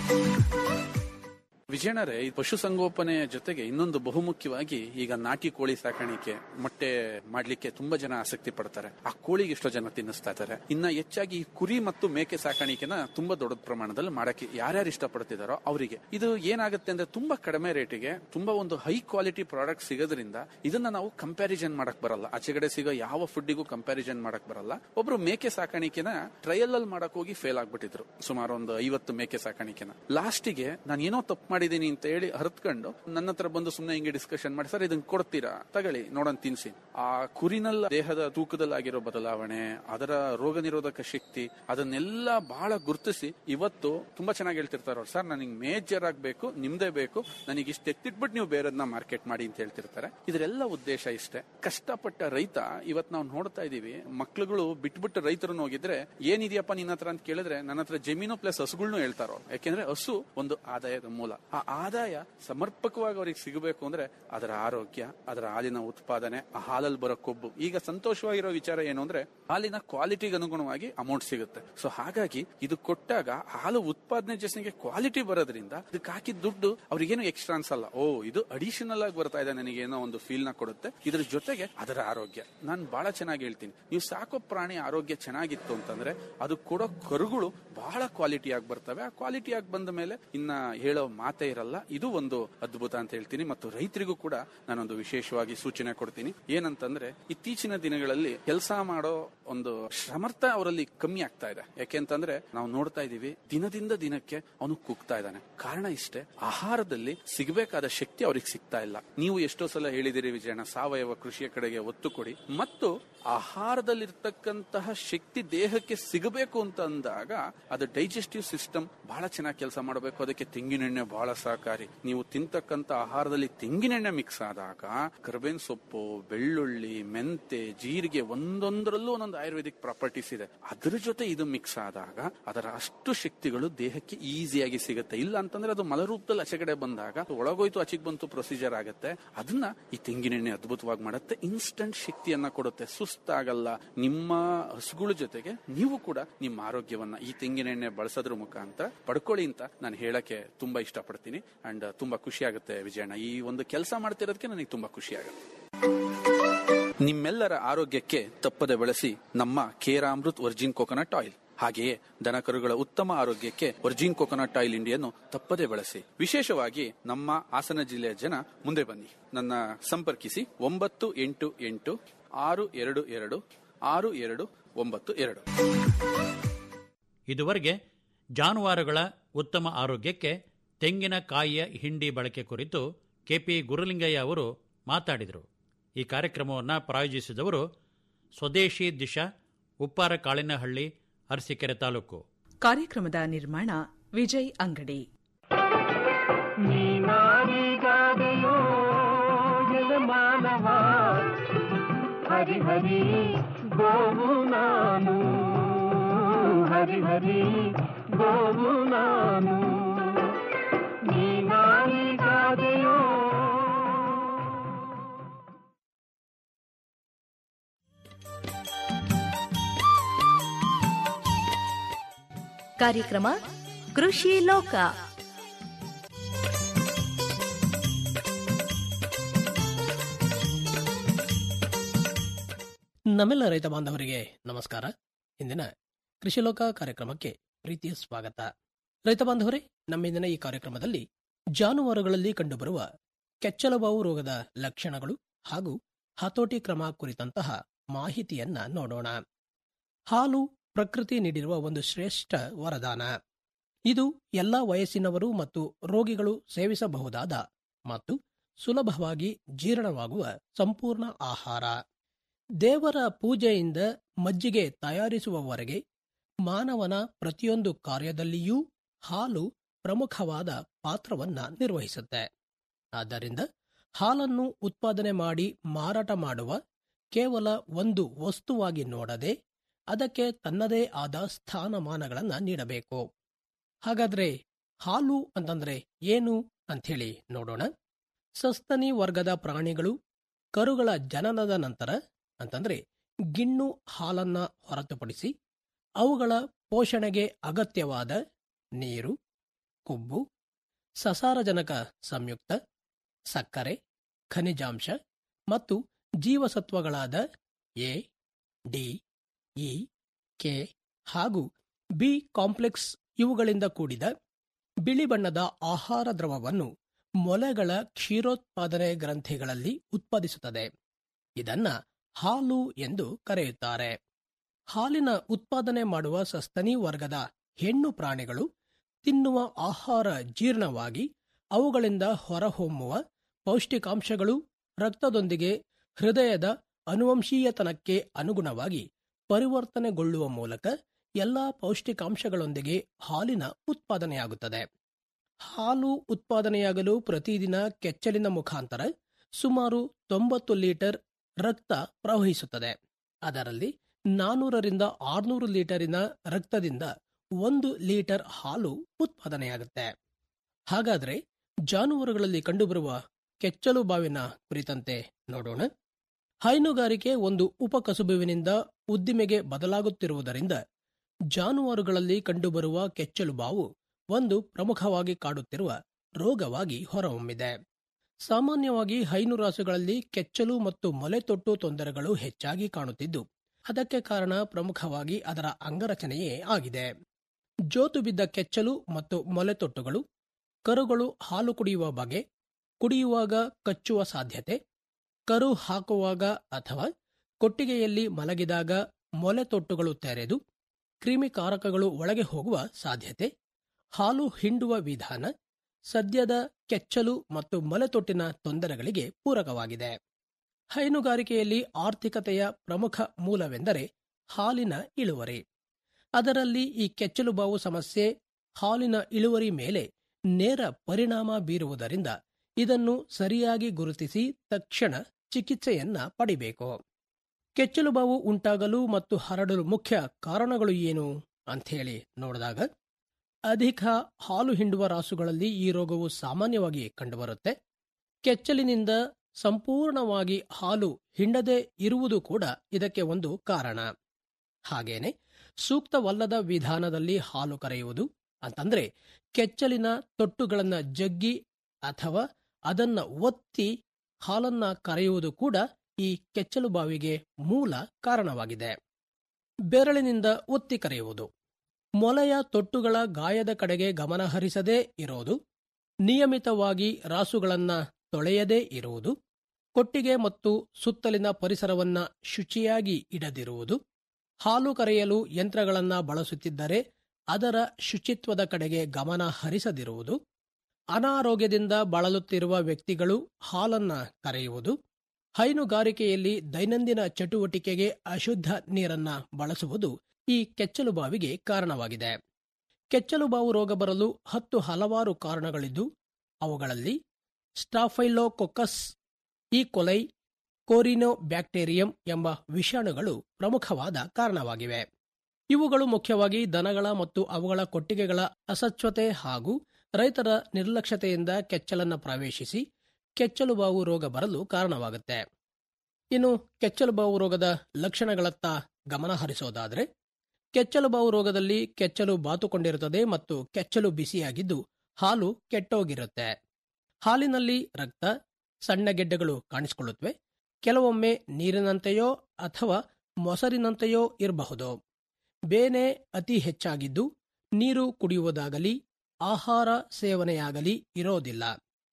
ವಿಜಯನರೇ ಈ ಪಶುಸಂಗೋಪನೆಯ ಜೊತೆಗೆ ಇನ್ನೊಂದು ಬಹುಮುಖ್ಯವಾಗಿ ಈಗ ನಾಟಿ ಕೋಳಿ ಸಾಕಾಣಿಕೆ ಮೊಟ್ಟೆ ಮಾಡ್ಲಿಕ್ಕೆ ತುಂಬಾ ಜನ ಆಸಕ್ತಿ ಪಡ್ತಾರೆ ಆ ಕೋಳಿಗೆ ಎಷ್ಟೋ ಜನ ತಿನ್ನಿಸ್ತಾ ಇದ್ದಾರೆ ಇನ್ನ ಹೆಚ್ಚಾಗಿ ಈ ಕುರಿ ಮತ್ತು ಮೇಕೆ ಸಾಕಾಣಿಕೆನ ತುಂಬಾ ದೊಡ್ಡ ಪ್ರಮಾಣದಲ್ಲಿ ಮಾಡಕ್ಕೆ ಯಾರ್ಯಾರು ಇಷ್ಟಪಡ್ತಿದಾರೋ ಅವರಿಗೆ ಇದು ಏನಾಗುತ್ತೆ ಅಂದ್ರೆ ತುಂಬಾ ಕಡಿಮೆ ರೇಟಿಗೆ ತುಂಬಾ ಒಂದು ಹೈ ಕ್ವಾಲಿಟಿ ಪ್ರಾಡಕ್ಟ್ ಸಿಗೋದ್ರಿಂದ ಇದನ್ನ ನಾವು ಕಂಪ್ಯಾರಿಸನ್ ಮಾಡಕ್ ಬರಲ್ಲ ಆಚೆಗಡೆ ಸಿಗೋ ಯಾವ ಫುಡ್ಡಿಗೂ ಕಂಪ್ಯಾರಿಸನ್ ಮಾಡಕ್ ಬರಲ್ಲ ಒಬ್ರು ಮೇಕೆ ಸಾಕಾಣಿಕೆನ ಟ್ರಯಲ್ ಅಲ್ಲಿ ಮಾಡಕ್ ಹೋಗಿ ಫೇಲ್ ಆಗ್ಬಿಟ್ಟಿದ್ರು ಸುಮಾರು ಒಂದು ಐವತ್ತು ಮೇಕೆ ಸಾಕಾಣಿಕೆನ ಲಾಸ್ಟಿಗೆ ನಾನು ಏನೋ ತಪ್ಪು ಮಾಡಿದೀನಿ ಅಂತ ಹೇಳಿ ಹರ್ತ್ಕೊಂಡು ನನ್ನ ಹತ್ರ ಬಂದು ಸುಮ್ಮನೆ ಹಿಂಗೆ ಡಿಸ್ಕಷನ್ ಮಾಡಿ ಸರ್ ಇದನ್ನ ಕೊಡ್ತೀರಾ ತಗೊಳ್ಳಿ ನೋಡೋಣ ತಿನ್ಸಿ ಆ ಕುರಿನಲ್ಲ ದೇಹದ ತೂಕದಲ್ಲಾಗಿರೋ ಬದಲಾವಣೆ ಅದರ ರೋಗ ನಿರೋಧಕ ಶಕ್ತಿ ಅದನ್ನೆಲ್ಲ ಬಹಳ ಗುರುತಿಸಿ ಇವತ್ತು ತುಂಬಾ ಚೆನ್ನಾಗಿ ಹೇಳ್ತಿರ್ತಾರೆ ಅವ್ರು ಸರ್ ನನಗೆ ಮೇಜರ್ ಆಗ್ಬೇಕು ನಿಮ್ದೇ ಬೇಕು ನನಗೆ ಇಷ್ಟು ಎತ್ತಿಟ್ಬಿಟ್ಟು ನೀವು ಬೇರೆದನ್ನ ಮಾರ್ಕೆಟ್ ಮಾಡಿ ಅಂತ ಹೇಳ್ತಿರ್ತಾರೆ ಇದರೆಲ್ಲ ಉದ್ದೇಶ ಇಷ್ಟೇ ಕಷ್ಟಪಟ್ಟ ರೈತ ಇವತ್ ನಾವು ನೋಡ್ತಾ ಇದೀವಿ ಮಕ್ಳುಗಳು ಬಿಟ್ಬಿಟ್ಟು ರೈತರನ್ನ ಹೋಗಿದ್ರೆ ಏನಿದೆಯಪ್ಪ ನಿನ್ನ ಹತ್ರ ಅಂತ ಕೇಳಿದ್ರೆ ನನ್ನ ಹತ್ರ ಜಮೀನು ಪ್ಲಸ್ ಹಸುಗಳ್ನು ಹೇಳ್ತಾರೋ ಯಾಕೆಂದ್ರೆ ಹಸು ಒಂದು ಆದಾಯದ ಮೂಲ ಆ ಆದಾಯ ಸಮರ್ಪಕವಾಗಿ ಅವ್ರಿಗೆ ಸಿಗಬೇಕು ಅಂದ್ರೆ ಅದರ ಆರೋಗ್ಯ ಅದರ ಹಾಲಿನ ಉತ್ಪಾದನೆ ಆ ಹಾಲಲ್ಲಿ ಬರೋ ಕೊಬ್ಬು ಈಗ ಸಂತೋಷವಾಗಿರೋ ವಿಚಾರ ಏನು ಅಂದ್ರೆ ಹಾಲಿನ ಕ್ವಾಲಿಟಿಗೆ ಅನುಗುಣವಾಗಿ ಅಮೌಂಟ್ ಸಿಗುತ್ತೆ ಸೊ ಹಾಗಾಗಿ ಇದು ಕೊಟ್ಟಾಗ ಹಾಲು ಉತ್ಪಾದನೆ ಜೊತೆಗೆ ಕ್ವಾಲಿಟಿ ಬರೋದ್ರಿಂದ ಇದಕ್ಕೆ ಹಾಕಿದ ದುಡ್ಡು ಅವ್ರಿಗೇನು ಎಕ್ಸ್ಟ್ರಾ ಅನ್ಸಲ್ಲ ಓ ಇದು ಅಡಿಷನಲ್ ಆಗಿ ಬರ್ತಾ ಇದೆ ನನಗೆ ಏನೋ ಒಂದು ಫೀಲ್ ನ ಕೊಡುತ್ತೆ ಇದ್ರ ಜೊತೆಗೆ ಅದರ ಆರೋಗ್ಯ ನಾನು ಬಹಳ ಚೆನ್ನಾಗಿ ಹೇಳ್ತೀನಿ ನೀವು ಸಾಕೋ ಪ್ರಾಣಿ ಆರೋಗ್ಯ ಚೆನ್ನಾಗಿತ್ತು ಅಂತಂದ್ರೆ ಅದು ಕೊಡೋ ಕರುಗಳು ಬಹಳ ಕ್ವಾಲಿಟಿ ಆಗಿ ಬರ್ತವೆ ಆ ಕ್ವಾಲಿಟಿ ಆಗಿ ಬಂದ ಮೇಲೆ ಇನ್ನ ಹೇಳೋ ಮಾತೇ ಇರಲ್ಲ ಇದು ಒಂದು ಅದ್ಭುತ ಅಂತ ಹೇಳ್ತೀನಿ ಮತ್ತು ರೈತರಿಗೂ ಕೂಡ ನಾನೊಂದು ವಿಶೇಷವಾಗಿ ಸೂಚನೆ ಕೊಡ್ತೀನಿ ಏನಂತಂದ್ರೆ ಇತ್ತೀಚಿನ ದಿನಗಳಲ್ಲಿ ಕೆಲಸ ಮಾಡೋ ಒಂದು ಸಮರ್ಥ ಅವರಲ್ಲಿ ಕಮ್ಮಿ ಆಗ್ತಾ ಇದೆ ಯಾಕೆಂತಂದ್ರೆ ನಾವು ನೋಡ್ತಾ ಇದೀವಿ ದಿನದಿಂದ ದಿನಕ್ಕೆ ಅವನು ಕುಗ್ತಾ ಇದ್ದಾನೆ ಕಾರಣ ಇಷ್ಟೇ ಆಹಾರದಲ್ಲಿ ಸಿಗಬೇಕಾದ ಶಕ್ತಿ ಅವ್ರಿಗೆ ಸಿಗ್ತಾ ಇಲ್ಲ ನೀವು ಎಷ್ಟೋ ಸಲ ಹೇಳಿದಿರಿ ವಿಜಯಣ್ಣ ಸಾವಯವ ಕೃಷಿಯ ಕಡೆಗೆ ಒತ್ತು ಕೊಡಿ ಮತ್ತು ಆಹಾರದಲ್ಲಿರ್ತಕ್ಕಂತಹ ಶಕ್ತಿ ದೇಹಕ್ಕೆ ಸಿಗಬೇಕು ಅಂತ ಅಂದಾಗ ಅದು ಡೈಜೆಸ್ಟಿವ್ ಸಿಸ್ಟಮ್ ಬಹಳ ಚೆನ್ನಾಗಿ ಕೆಲಸ ಮಾಡಬೇಕು ಅದಕ್ಕೆ ತೆಂಗಿನೆಣ್ಣೆ ಬಹಳ ಸಹಕಾರಿ ನೀವು ತಿಂತಕ್ಕಂತ ಆಹಾರದಲ್ಲಿ ತೆಂಗಿನೆಣ್ಣೆ ಮಿಕ್ಸ್ ಆದಾಗ ಕರ್ಬೇನ್ ಸೊಪ್ಪು ಬೆಳ್ಳುಳ್ಳಿ ಮೆಂತೆ ಜೀರಿಗೆ ಒಂದೊಂದರಲ್ಲೂ ಒಂದೊಂದು ಆಯುರ್ವೇದಿಕ್ ಪ್ರಾಪರ್ಟೀಸ್ ಇದೆ ಅದ್ರ ಜೊತೆ ಇದು ಮಿಕ್ಸ್ ಆದಾಗ ಅದರ ಅಷ್ಟು ಶಕ್ತಿಗಳು ದೇಹಕ್ಕೆ ಈಸಿಯಾಗಿ ಸಿಗುತ್ತೆ ಇಲ್ಲ ಅಂತಂದ್ರೆ ಅದು ಮಲರೂಪದಲ್ಲಿ ಆಚೆಗಡೆ ಬಂದಾಗ ಅದು ಒಳಗೋಯ್ತು ಆಚೆಗೆ ಬಂತು ಪ್ರೊಸೀಜರ್ ಆಗುತ್ತೆ ಅದನ್ನ ಈ ತೆಂಗಿನೆಣ್ಣೆ ಅದ್ಭುತವಾಗಿ ಮಾಡುತ್ತೆ ಇನ್ಸ್ಟಂಟ್ ಶಕ್ತಿಯನ್ನ ಕೊಡುತ್ತೆ ಸುಸ್ತಾಗಲ್ಲ ನಿಮ್ಮ ಹಸುಗಳ ಜೊತೆಗೆ ನೀವು ಕೂಡ ನಿಮ್ಮ ಆರೋಗ್ಯವನ್ನ ಈ ತೆಂಗಿನೆಣ್ಣೆ ಬಳಸೋದ್ರ ಮುಖಾಂತರ ಪಡ್ಕೊಳ್ಳಿ ಅಂತ ನಾನು ಹೇಳಕ್ಕೆ ತುಂಬಾ ಇಷ್ಟಪಡ್ತೀನಿ ಅಂಡ್ ತುಂಬಾ ಖುಷಿ ಆಗುತ್ತೆ ವಿಜಯಣ್ಣ ಈ ಒಂದು ಕೆಲಸ ಮಾಡ್ತಿರೋದಕ್ಕೆ ನನಗೆ ತುಂಬಾ ಖುಷಿ ಆಗುತ್ತೆ ನಿಮ್ಮೆಲ್ಲರ ಆರೋಗ್ಯಕ್ಕೆ ತಪ್ಪದೆ ಬಳಸಿ ನಮ್ಮ ಕೇರಾಮೃತ್ ವರ್ಜಿನ್ ಕೋಕೋನಟ್ ಆಯಿಲ್ ಹಾಗೆಯೇ ದನಕರುಗಳ ಉತ್ತಮ ಆರೋಗ್ಯಕ್ಕೆ ವರ್ಜಿನ್ ಕೋಕೋನಟ್ ಆಯಿಲ್ ಇಂಡಿಯನ್ನು ತಪ್ಪದೆ ಬಳಸಿ ವಿಶೇಷವಾಗಿ ನಮ್ಮ ಹಾಸನ ಜಿಲ್ಲೆಯ ಜನ ಮುಂದೆ ಬನ್ನಿ ನನ್ನ ಸಂಪರ್ಕಿಸಿ ಒಂಬತ್ತು ಎಂಟು ಎಂಟು ಆರು ಎರಡು ಎರಡು ಆರು ಎರಡು ಒಂಬತ್ತು ಎರಡು ಇದುವರೆಗೆ ಜಾನುವಾರುಗಳ ಉತ್ತಮ ಆರೋಗ್ಯಕ್ಕೆ ತೆಂಗಿನಕಾಯಿಯ ಹಿಂಡಿ ಬಳಕೆ ಕುರಿತು ಕೆಪಿ ಗುರುಲಿಂಗಯ್ಯ ಅವರು ಮಾತಾಡಿದರು ಈ ಕಾರ್ಯಕ್ರಮವನ್ನು ಪ್ರಾಯೋಜಿಸಿದವರು ಸ್ವದೇಶಿ ದಿಶಾ ಉಪ್ಪಾರ ಕಾಳಿನಹಳ್ಳಿ ಅರಸೀಕೆರೆ ತಾಲೂಕು ಕಾರ್ಯಕ್ರಮದ ನಿರ್ಮಾಣ ವಿಜಯ್ ಅಂಗಡಿ ನೀನಾರಿಗಾದೆಯೋ ಎಲೆ ಮಾನವ ಹರಿ ಹರಿ ಗೋವು ನಾನು ಹರಿ ಹರಿ ಗೋವು ನಾನು ನೀನಾರಿಗಾದೆಯೋ ಕಾರ್ಯಕ್ರಮ ಕೃಷಿ ಲೋಕ ನಮ್ಮೆಲ್ಲ ರೈತ ಬಾಂಧವರಿಗೆ ನಮಸ್ಕಾರ ಇಂದಿನ ಕೃಷಿಲೋಕ ಕಾರ್ಯಕ್ರಮಕ್ಕೆ ಪ್ರೀತಿಯ ಸ್ವಾಗತ ರೈತ ಬಾಂಧವರೇ ನಮ್ಮಿಂದಿನ ಈ ಕಾರ್ಯಕ್ರಮದಲ್ಲಿ ಜಾನುವಾರುಗಳಲ್ಲಿ ಕಂಡುಬರುವ ಕೆಚ್ಚಲುಬಾವು ರೋಗದ ಲಕ್ಷಣಗಳು ಹಾಗೂ ಹತೋಟಿ ಕ್ರಮ ಕುರಿತಂತಹ ಮಾಹಿತಿಯನ್ನ ನೋಡೋಣ ಹಾಲು ಪ್ರಕೃತಿ ನೀಡಿರುವ ಒಂದು ಶ್ರೇಷ್ಠ ವರದಾನ ಇದು ಎಲ್ಲಾ ವಯಸ್ಸಿನವರು ಮತ್ತು ರೋಗಿಗಳು ಸೇವಿಸಬಹುದಾದ ಮತ್ತು ಸುಲಭವಾಗಿ ಜೀರ್ಣವಾಗುವ ಸಂಪೂರ್ಣ ಆಹಾರ ದೇವರ ಪೂಜೆಯಿಂದ ಮಜ್ಜಿಗೆ ತಯಾರಿಸುವವರೆಗೆ ಮಾನವನ ಪ್ರತಿಯೊಂದು ಕಾರ್ಯದಲ್ಲಿಯೂ ಹಾಲು ಪ್ರಮುಖವಾದ ಪಾತ್ರವನ್ನ ನಿರ್ವಹಿಸುತ್ತೆ ಆದ್ದರಿಂದ ಹಾಲನ್ನು ಉತ್ಪಾದನೆ ಮಾಡಿ ಮಾರಾಟ ಮಾಡುವ ಕೇವಲ ಒಂದು ವಸ್ತುವಾಗಿ ನೋಡದೆ ಅದಕ್ಕೆ ತನ್ನದೇ ಆದ ಸ್ಥಾನಮಾನಗಳನ್ನ ನೀಡಬೇಕು ಹಾಗಾದ್ರೆ ಹಾಲು ಅಂತಂದ್ರೆ ಏನು ಅಂಥೇಳಿ ನೋಡೋಣ ಸಸ್ತನಿ ವರ್ಗದ ಪ್ರಾಣಿಗಳು ಕರುಗಳ ಜನನದ ನಂತರ ಅಂತಂದ್ರೆ ಗಿಣ್ಣು ಹಾಲನ್ನ ಹೊರತುಪಡಿಸಿ ಅವುಗಳ ಪೋಷಣೆಗೆ ಅಗತ್ಯವಾದ ನೀರು ಕೊಬ್ಬು ಸಸಾರಜನಕ ಸಂಯುಕ್ತ ಸಕ್ಕರೆ ಖನಿಜಾಂಶ ಮತ್ತು ಜೀವಸತ್ವಗಳಾದ ಎ ಡಿ ಇ ಕೆ ಹಾಗೂ ಬಿ ಕಾಂಪ್ಲೆಕ್ಸ್ ಇವುಗಳಿಂದ ಕೂಡಿದ ಬಿಳಿ ಬಣ್ಣದ ಆಹಾರ ದ್ರವವನ್ನು ಮೊಲೆಗಳ ಕ್ಷೀರೋತ್ಪಾದನೆ ಗ್ರಂಥಿಗಳಲ್ಲಿ ಉತ್ಪಾದಿಸುತ್ತದೆ ಇದನ್ನ ಹಾಲು ಎಂದು ಕರೆಯುತ್ತಾರೆ ಹಾಲಿನ ಉತ್ಪಾದನೆ ಮಾಡುವ ಸಸ್ತನಿ ವರ್ಗದ ಹೆಣ್ಣು ಪ್ರಾಣಿಗಳು ತಿನ್ನುವ ಆಹಾರ ಜೀರ್ಣವಾಗಿ ಅವುಗಳಿಂದ ಹೊರಹೊಮ್ಮುವ ಪೌಷ್ಟಿಕಾಂಶಗಳು ರಕ್ತದೊಂದಿಗೆ ಹೃದಯದ ಅನುವಂಶೀಯತನಕ್ಕೆ ಅನುಗುಣವಾಗಿ ಪರಿವರ್ತನೆಗೊಳ್ಳುವ ಮೂಲಕ ಎಲ್ಲಾ ಪೌಷ್ಟಿಕಾಂಶಗಳೊಂದಿಗೆ ಹಾಲಿನ ಉತ್ಪಾದನೆಯಾಗುತ್ತದೆ ಹಾಲು ಉತ್ಪಾದನೆಯಾಗಲು ಪ್ರತಿದಿನ ಕೆಚ್ಚಲಿನ ಮುಖಾಂತರ ಸುಮಾರು ತೊಂಬತ್ತು ಲೀಟರ್ ರಕ್ತ ಪ್ರವಹಿಸುತ್ತದೆ ಅದರಲ್ಲಿ ನಾನೂರರಿಂದ ಆರ್ನೂರು ಲೀಟರಿನ ರಕ್ತದಿಂದ ಒಂದು ಲೀಟರ್ ಹಾಲು ಉತ್ಪಾದನೆಯಾಗುತ್ತೆ ಹಾಗಾದ್ರೆ ಜಾನುವಾರುಗಳಲ್ಲಿ ಕಂಡುಬರುವ ಕೆಚ್ಚಲು ಬಾವಿನ ಕುರಿತಂತೆ ನೋಡೋಣ ಹೈನುಗಾರಿಕೆ ಒಂದು ಉಪಕಸುಬುವಿನಿಂದ ಉದ್ದಿಮೆಗೆ ಬದಲಾಗುತ್ತಿರುವುದರಿಂದ ಜಾನುವಾರುಗಳಲ್ಲಿ ಕಂಡುಬರುವ ಕೆಚ್ಚಲು ಬಾವು ಒಂದು ಪ್ರಮುಖವಾಗಿ ಕಾಡುತ್ತಿರುವ ರೋಗವಾಗಿ ಹೊರಹೊಮ್ಮಿದೆ ಸಾಮಾನ್ಯವಾಗಿ ಹೈನುರಾಸುಗಳಲ್ಲಿ ಕೆಚ್ಚಲು ಮತ್ತು ಮೊಲೆತೊಟ್ಟು ತೊಂದರೆಗಳು ಹೆಚ್ಚಾಗಿ ಕಾಣುತ್ತಿದ್ದು ಅದಕ್ಕೆ ಕಾರಣ ಪ್ರಮುಖವಾಗಿ ಅದರ ಅಂಗರಚನೆಯೇ ಆಗಿದೆ ಜೋತು ಬಿದ್ದ ಕೆಚ್ಚಲು ಮತ್ತು ಮೊಲೆತೊಟ್ಟುಗಳು ಕರುಗಳು ಹಾಲು ಕುಡಿಯುವ ಬಗೆ ಕುಡಿಯುವಾಗ ಕಚ್ಚುವ ಸಾಧ್ಯತೆ ಕರು ಹಾಕುವಾಗ ಅಥವಾ ಕೊಟ್ಟಿಗೆಯಲ್ಲಿ ಮಲಗಿದಾಗ ಮೊಲೆತೊಟ್ಟುಗಳು ತೆರೆದು ಕ್ರಿಮಿಕಾರಕಗಳು ಒಳಗೆ ಹೋಗುವ ಸಾಧ್ಯತೆ ಹಾಲು ಹಿಂಡುವ ವಿಧಾನ ಸದ್ಯದ ಕೆಚ್ಚಲು ಮತ್ತು ಮೊಲೆತೊಟ್ಟಿನ ತೊಂದರೆಗಳಿಗೆ ಪೂರಕವಾಗಿದೆ ಹೈನುಗಾರಿಕೆಯಲ್ಲಿ ಆರ್ಥಿಕತೆಯ ಪ್ರಮುಖ ಮೂಲವೆಂದರೆ ಹಾಲಿನ ಇಳುವರಿ ಅದರಲ್ಲಿ ಈ ಕೆಚ್ಚಲುಬಾವು ಸಮಸ್ಯೆ ಹಾಲಿನ ಇಳುವರಿ ಮೇಲೆ ನೇರ ಪರಿಣಾಮ ಬೀರುವುದರಿಂದ ಇದನ್ನು ಸರಿಯಾಗಿ ಗುರುತಿಸಿ ತಕ್ಷಣ ಚಿಕಿತ್ಸೆಯನ್ನ ಪಡಿಬೇಕು ಕೆಚ್ಚಲುಬಾವು ಉಂಟಾಗಲು ಮತ್ತು ಹರಡಲು ಮುಖ್ಯ ಕಾರಣಗಳು ಏನು ಅಂಥೇಳಿ ನೋಡಿದಾಗ ಅಧಿಕ ಹಾಲು ಹಿಂಡುವ ರಾಸುಗಳಲ್ಲಿ ಈ ರೋಗವು ಸಾಮಾನ್ಯವಾಗಿ ಕಂಡುಬರುತ್ತೆ ಕೆಚ್ಚಲಿನಿಂದ ಸಂಪೂರ್ಣವಾಗಿ ಹಾಲು ಹಿಂಡದೆ ಇರುವುದು ಕೂಡ ಇದಕ್ಕೆ ಒಂದು ಕಾರಣ ಹಾಗೇನೆ ಸೂಕ್ತವಲ್ಲದ ವಿಧಾನದಲ್ಲಿ ಹಾಲು ಕರೆಯುವುದು ಅಂತಂದ್ರೆ ಕೆಚ್ಚಲಿನ ತೊಟ್ಟುಗಳನ್ನ ಜಗ್ಗಿ ಅಥವಾ ಅದನ್ನ ಒತ್ತಿ ಹಾಲನ್ನ ಕರೆಯುವುದು ಕೂಡ ಈ ಕೆಚ್ಚಲು ಬಾವಿಗೆ ಮೂಲ ಕಾರಣವಾಗಿದೆ ಬೆರಳಿನಿಂದ ಒತ್ತಿ ಕರೆಯುವುದು ಮೊಲೆಯ ತೊಟ್ಟುಗಳ ಗಾಯದ ಕಡೆಗೆ ಗಮನ ಹರಿಸದೇ ಇರೋದು ನಿಯಮಿತವಾಗಿ ರಾಸುಗಳನ್ನ ತೊಳೆಯದೇ ಇರುವುದು ಕೊಟ್ಟಿಗೆ ಮತ್ತು ಸುತ್ತಲಿನ ಪರಿಸರವನ್ನ ಶುಚಿಯಾಗಿ ಇಡದಿರುವುದು ಹಾಲು ಕರೆಯಲು ಯಂತ್ರಗಳನ್ನ ಬಳಸುತ್ತಿದ್ದರೆ ಅದರ ಶುಚಿತ್ವದ ಕಡೆಗೆ ಗಮನ ಹರಿಸದಿರುವುದು ಅನಾರೋಗ್ಯದಿಂದ ಬಳಲುತ್ತಿರುವ ವ್ಯಕ್ತಿಗಳು ಹಾಲನ್ನ ಕರೆಯುವುದು ಹೈನುಗಾರಿಕೆಯಲ್ಲಿ ದೈನಂದಿನ ಚಟುವಟಿಕೆಗೆ ಅಶುದ್ಧ ನೀರನ್ನ ಬಳಸುವುದು ಈ ಕೆಚ್ಚಲುಬಾವಿಗೆ ಕಾರಣವಾಗಿದೆ ಕೆಚ್ಚಲುಬಾವು ರೋಗ ಬರಲು ಹತ್ತು ಹಲವಾರು ಕಾರಣಗಳಿದ್ದು ಅವುಗಳಲ್ಲಿ ಸ್ಟಾಫೈಲೋಕೊಕಸ್ ಈ ಕೊಲೈ ಕೋರಿನೋ ಬ್ಯಾಕ್ಟೀರಿಯಂ ಎಂಬ ವಿಷಾಣುಗಳು ಪ್ರಮುಖವಾದ ಕಾರಣವಾಗಿವೆ ಇವುಗಳು ಮುಖ್ಯವಾಗಿ ದನಗಳ ಮತ್ತು ಅವುಗಳ ಕೊಟ್ಟಿಗೆಗಳ ಅಸಚ್ಛತೆ ಹಾಗೂ ರೈತರ ನಿರ್ಲಕ್ಷ್ಯತೆಯಿಂದ ಕೆಚ್ಚಲನ್ನ ಪ್ರವೇಶಿಸಿ ಕೆಚ್ಚಲುಬಾವು ರೋಗ ಬರಲು ಕಾರಣವಾಗುತ್ತೆ ಇನ್ನು ಕೆಚ್ಚಲುಬಾವು ರೋಗದ ಲಕ್ಷಣಗಳತ್ತ ಗಮನ ಹರಿಸೋದಾದ್ರೆ ಕೆಚ್ಚಲುಬಾವು ರೋಗದಲ್ಲಿ ಕೆಚ್ಚಲು ಬಾತುಕೊಂಡಿರುತ್ತದೆ ಮತ್ತು ಕೆಚ್ಚಲು ಬಿಸಿಯಾಗಿದ್ದು ಹಾಲು ಕೆಟ್ಟೋಗಿರುತ್ತೆ ಹಾಲಿನಲ್ಲಿ ರಕ್ತ ಸಣ್ಣ ಗೆಡ್ಡೆಗಳು ಕಾಣಿಸಿಕೊಳ್ಳುತ್ತವೆ ಕೆಲವೊಮ್ಮೆ ನೀರಿನಂತೆಯೋ ಅಥವಾ ಮೊಸರಿನಂತೆಯೋ ಇರಬಹುದು ಬೇನೆ ಅತಿ ಹೆಚ್ಚಾಗಿದ್ದು ನೀರು ಕುಡಿಯುವುದಾಗಲಿ ಆಹಾರ ಸೇವನೆಯಾಗಲಿ ಇರೋದಿಲ್ಲ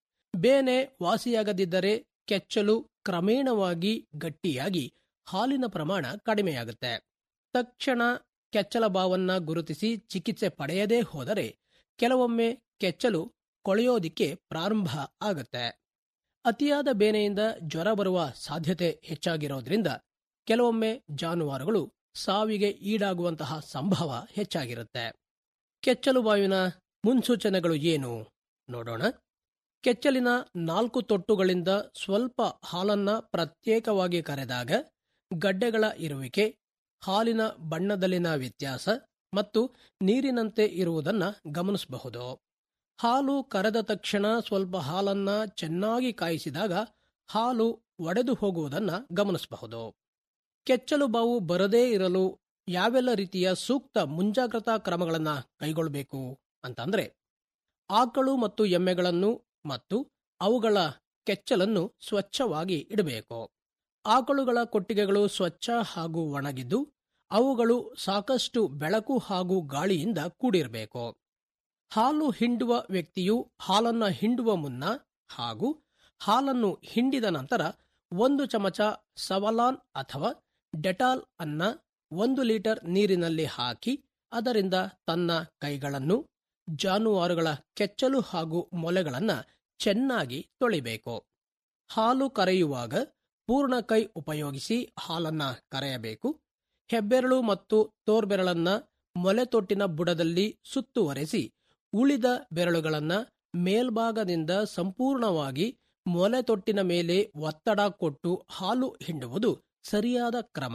ಬೇನೆ ವಾಸಿಯಾಗದಿದ್ದರೆ ಕೆಚ್ಚಲು ಕ್ರಮೇಣವಾಗಿ ಗಟ್ಟಿಯಾಗಿ ಹಾಲಿನ ಪ್ರಮಾಣ ಕಡಿಮೆಯಾಗುತ್ತೆ ತಕ್ಷಣ ಕೆಚ್ಚಲ ಬಾವನ್ನ ಗುರುತಿಸಿ ಚಿಕಿತ್ಸೆ ಪಡೆಯದೇ ಹೋದರೆ ಕೆಲವೊಮ್ಮೆ ಕೆಚ್ಚಲು ಕೊಳೆಯೋದಿಕ್ಕೆ ಪ್ರಾರಂಭ ಆಗುತ್ತೆ ಅತಿಯಾದ ಬೇನೆಯಿಂದ ಜ್ವರ ಬರುವ ಸಾಧ್ಯತೆ ಹೆಚ್ಚಾಗಿರೋದ್ರಿಂದ ಕೆಲವೊಮ್ಮೆ ಜಾನುವಾರುಗಳು ಸಾವಿಗೆ ಈಡಾಗುವಂತಹ ಸಂಭವ ಹೆಚ್ಚಾಗಿರುತ್ತೆ ಕೆಚ್ಚಲು ಬಾವಿನ ಮುನ್ಸೂಚನೆಗಳು ಏನು ನೋಡೋಣ ಕೆಚ್ಚಲಿನ ನಾಲ್ಕು ತೊಟ್ಟುಗಳಿಂದ ಸ್ವಲ್ಪ ಹಾಲನ್ನ ಪ್ರತ್ಯೇಕವಾಗಿ ಕರೆದಾಗ ಗಡ್ಡೆಗಳ ಇರುವಿಕೆ ಹಾಲಿನ ಬಣ್ಣದಲ್ಲಿನ ವ್ಯತ್ಯಾಸ ಮತ್ತು ನೀರಿನಂತೆ ಇರುವುದನ್ನ ಗಮನಿಸಬಹುದು ಹಾಲು ಕರೆದ ತಕ್ಷಣ ಸ್ವಲ್ಪ ಹಾಲನ್ನ ಚೆನ್ನಾಗಿ ಕಾಯಿಸಿದಾಗ ಹಾಲು ಒಡೆದು ಹೋಗುವುದನ್ನ ಗಮನಿಸಬಹುದು ಕೆಚ್ಚಲು ಬಾವು ಬರದೇ ಇರಲು ಯಾವೆಲ್ಲ ರೀತಿಯ ಸೂಕ್ತ ಮುಂಜಾಗ್ರತಾ ಕ್ರಮಗಳನ್ನ ಕೈಗೊಳ್ಳಬೇಕು ಅಂತಂದ್ರೆ ಆಕಳು ಮತ್ತು ಎಮ್ಮೆಗಳನ್ನು ಮತ್ತು ಅವುಗಳ ಕೆಚ್ಚಲನ್ನು ಸ್ವಚ್ಛವಾಗಿ ಇಡಬೇಕು ಆಕಳುಗಳ ಕೊಟ್ಟಿಗೆಗಳು ಸ್ವಚ್ಛ ಹಾಗೂ ಒಣಗಿದ್ದು ಅವುಗಳು ಸಾಕಷ್ಟು ಬೆಳಕು ಹಾಗೂ ಗಾಳಿಯಿಂದ ಕೂಡಿರಬೇಕು ಹಾಲು ಹಿಂಡುವ ವ್ಯಕ್ತಿಯು ಹಾಲನ್ನ ಹಿಂಡುವ ಮುನ್ನ ಹಾಗೂ ಹಾಲನ್ನು ಹಿಂಡಿದ ನಂತರ ಒಂದು ಚಮಚ ಸವಲಾನ್ ಅಥವಾ ಡೆಟಾಲ್ ಅನ್ನ ಒಂದು ಲೀಟರ್ ನೀರಿನಲ್ಲಿ ಹಾಕಿ ಅದರಿಂದ ತನ್ನ ಕೈಗಳನ್ನು ಜಾನುವಾರುಗಳ ಕೆಚ್ಚಲು ಹಾಗೂ ಮೊಲೆಗಳನ್ನ ಚೆನ್ನಾಗಿ ತೊಳಿಬೇಕು ಹಾಲು ಕರೆಯುವಾಗ ಪೂರ್ಣ ಕೈ ಉಪಯೋಗಿಸಿ ಹಾಲನ್ನ ಕರೆಯಬೇಕು ಹೆಬ್ಬೆರಳು ಮತ್ತು ತೋರ್ಬೆರಳನ್ನ ಮೊಲೆತೊಟ್ಟಿನ ಬುಡದಲ್ಲಿ ಸುತ್ತುವರೆಸಿ ಉಳಿದ ಬೆರಳುಗಳನ್ನ ಮೇಲ್ಭಾಗದಿಂದ ಸಂಪೂರ್ಣವಾಗಿ ಮೊಲೆತೊಟ್ಟಿನ ಮೇಲೆ ಒತ್ತಡ ಕೊಟ್ಟು ಹಾಲು ಹಿಂಡುವುದು ಸರಿಯಾದ ಕ್ರಮ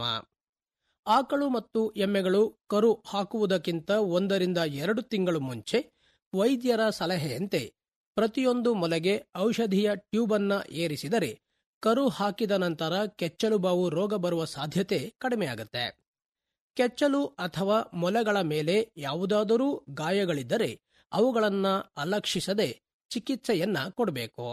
ಆಕಳು ಮತ್ತು ಎಮ್ಮೆಗಳು ಕರು ಹಾಕುವುದಕ್ಕಿಂತ ಒಂದರಿಂದ ಎರಡು ತಿಂಗಳು ಮುಂಚೆ ವೈದ್ಯರ ಸಲಹೆಯಂತೆ ಪ್ರತಿಯೊಂದು ಮೊಲೆಗೆ ಔಷಧಿಯ ಟ್ಯೂಬನ್ನ ಏರಿಸಿದರೆ ಕರು ಹಾಕಿದ ನಂತರ ಕೆಚ್ಚಲು ಬಾವು ರೋಗ ಬರುವ ಸಾಧ್ಯತೆ ಕಡಿಮೆಯಾಗುತ್ತೆ ಕೆಚ್ಚಲು ಅಥವಾ ಮೊಲೆಗಳ ಮೇಲೆ ಯಾವುದಾದರೂ ಗಾಯಗಳಿದ್ದರೆ ಅವುಗಳನ್ನ ಅಲಕ್ಷಿಸದೆ ಚಿಕಿತ್ಸೆಯನ್ನ ಕೊಡಬೇಕು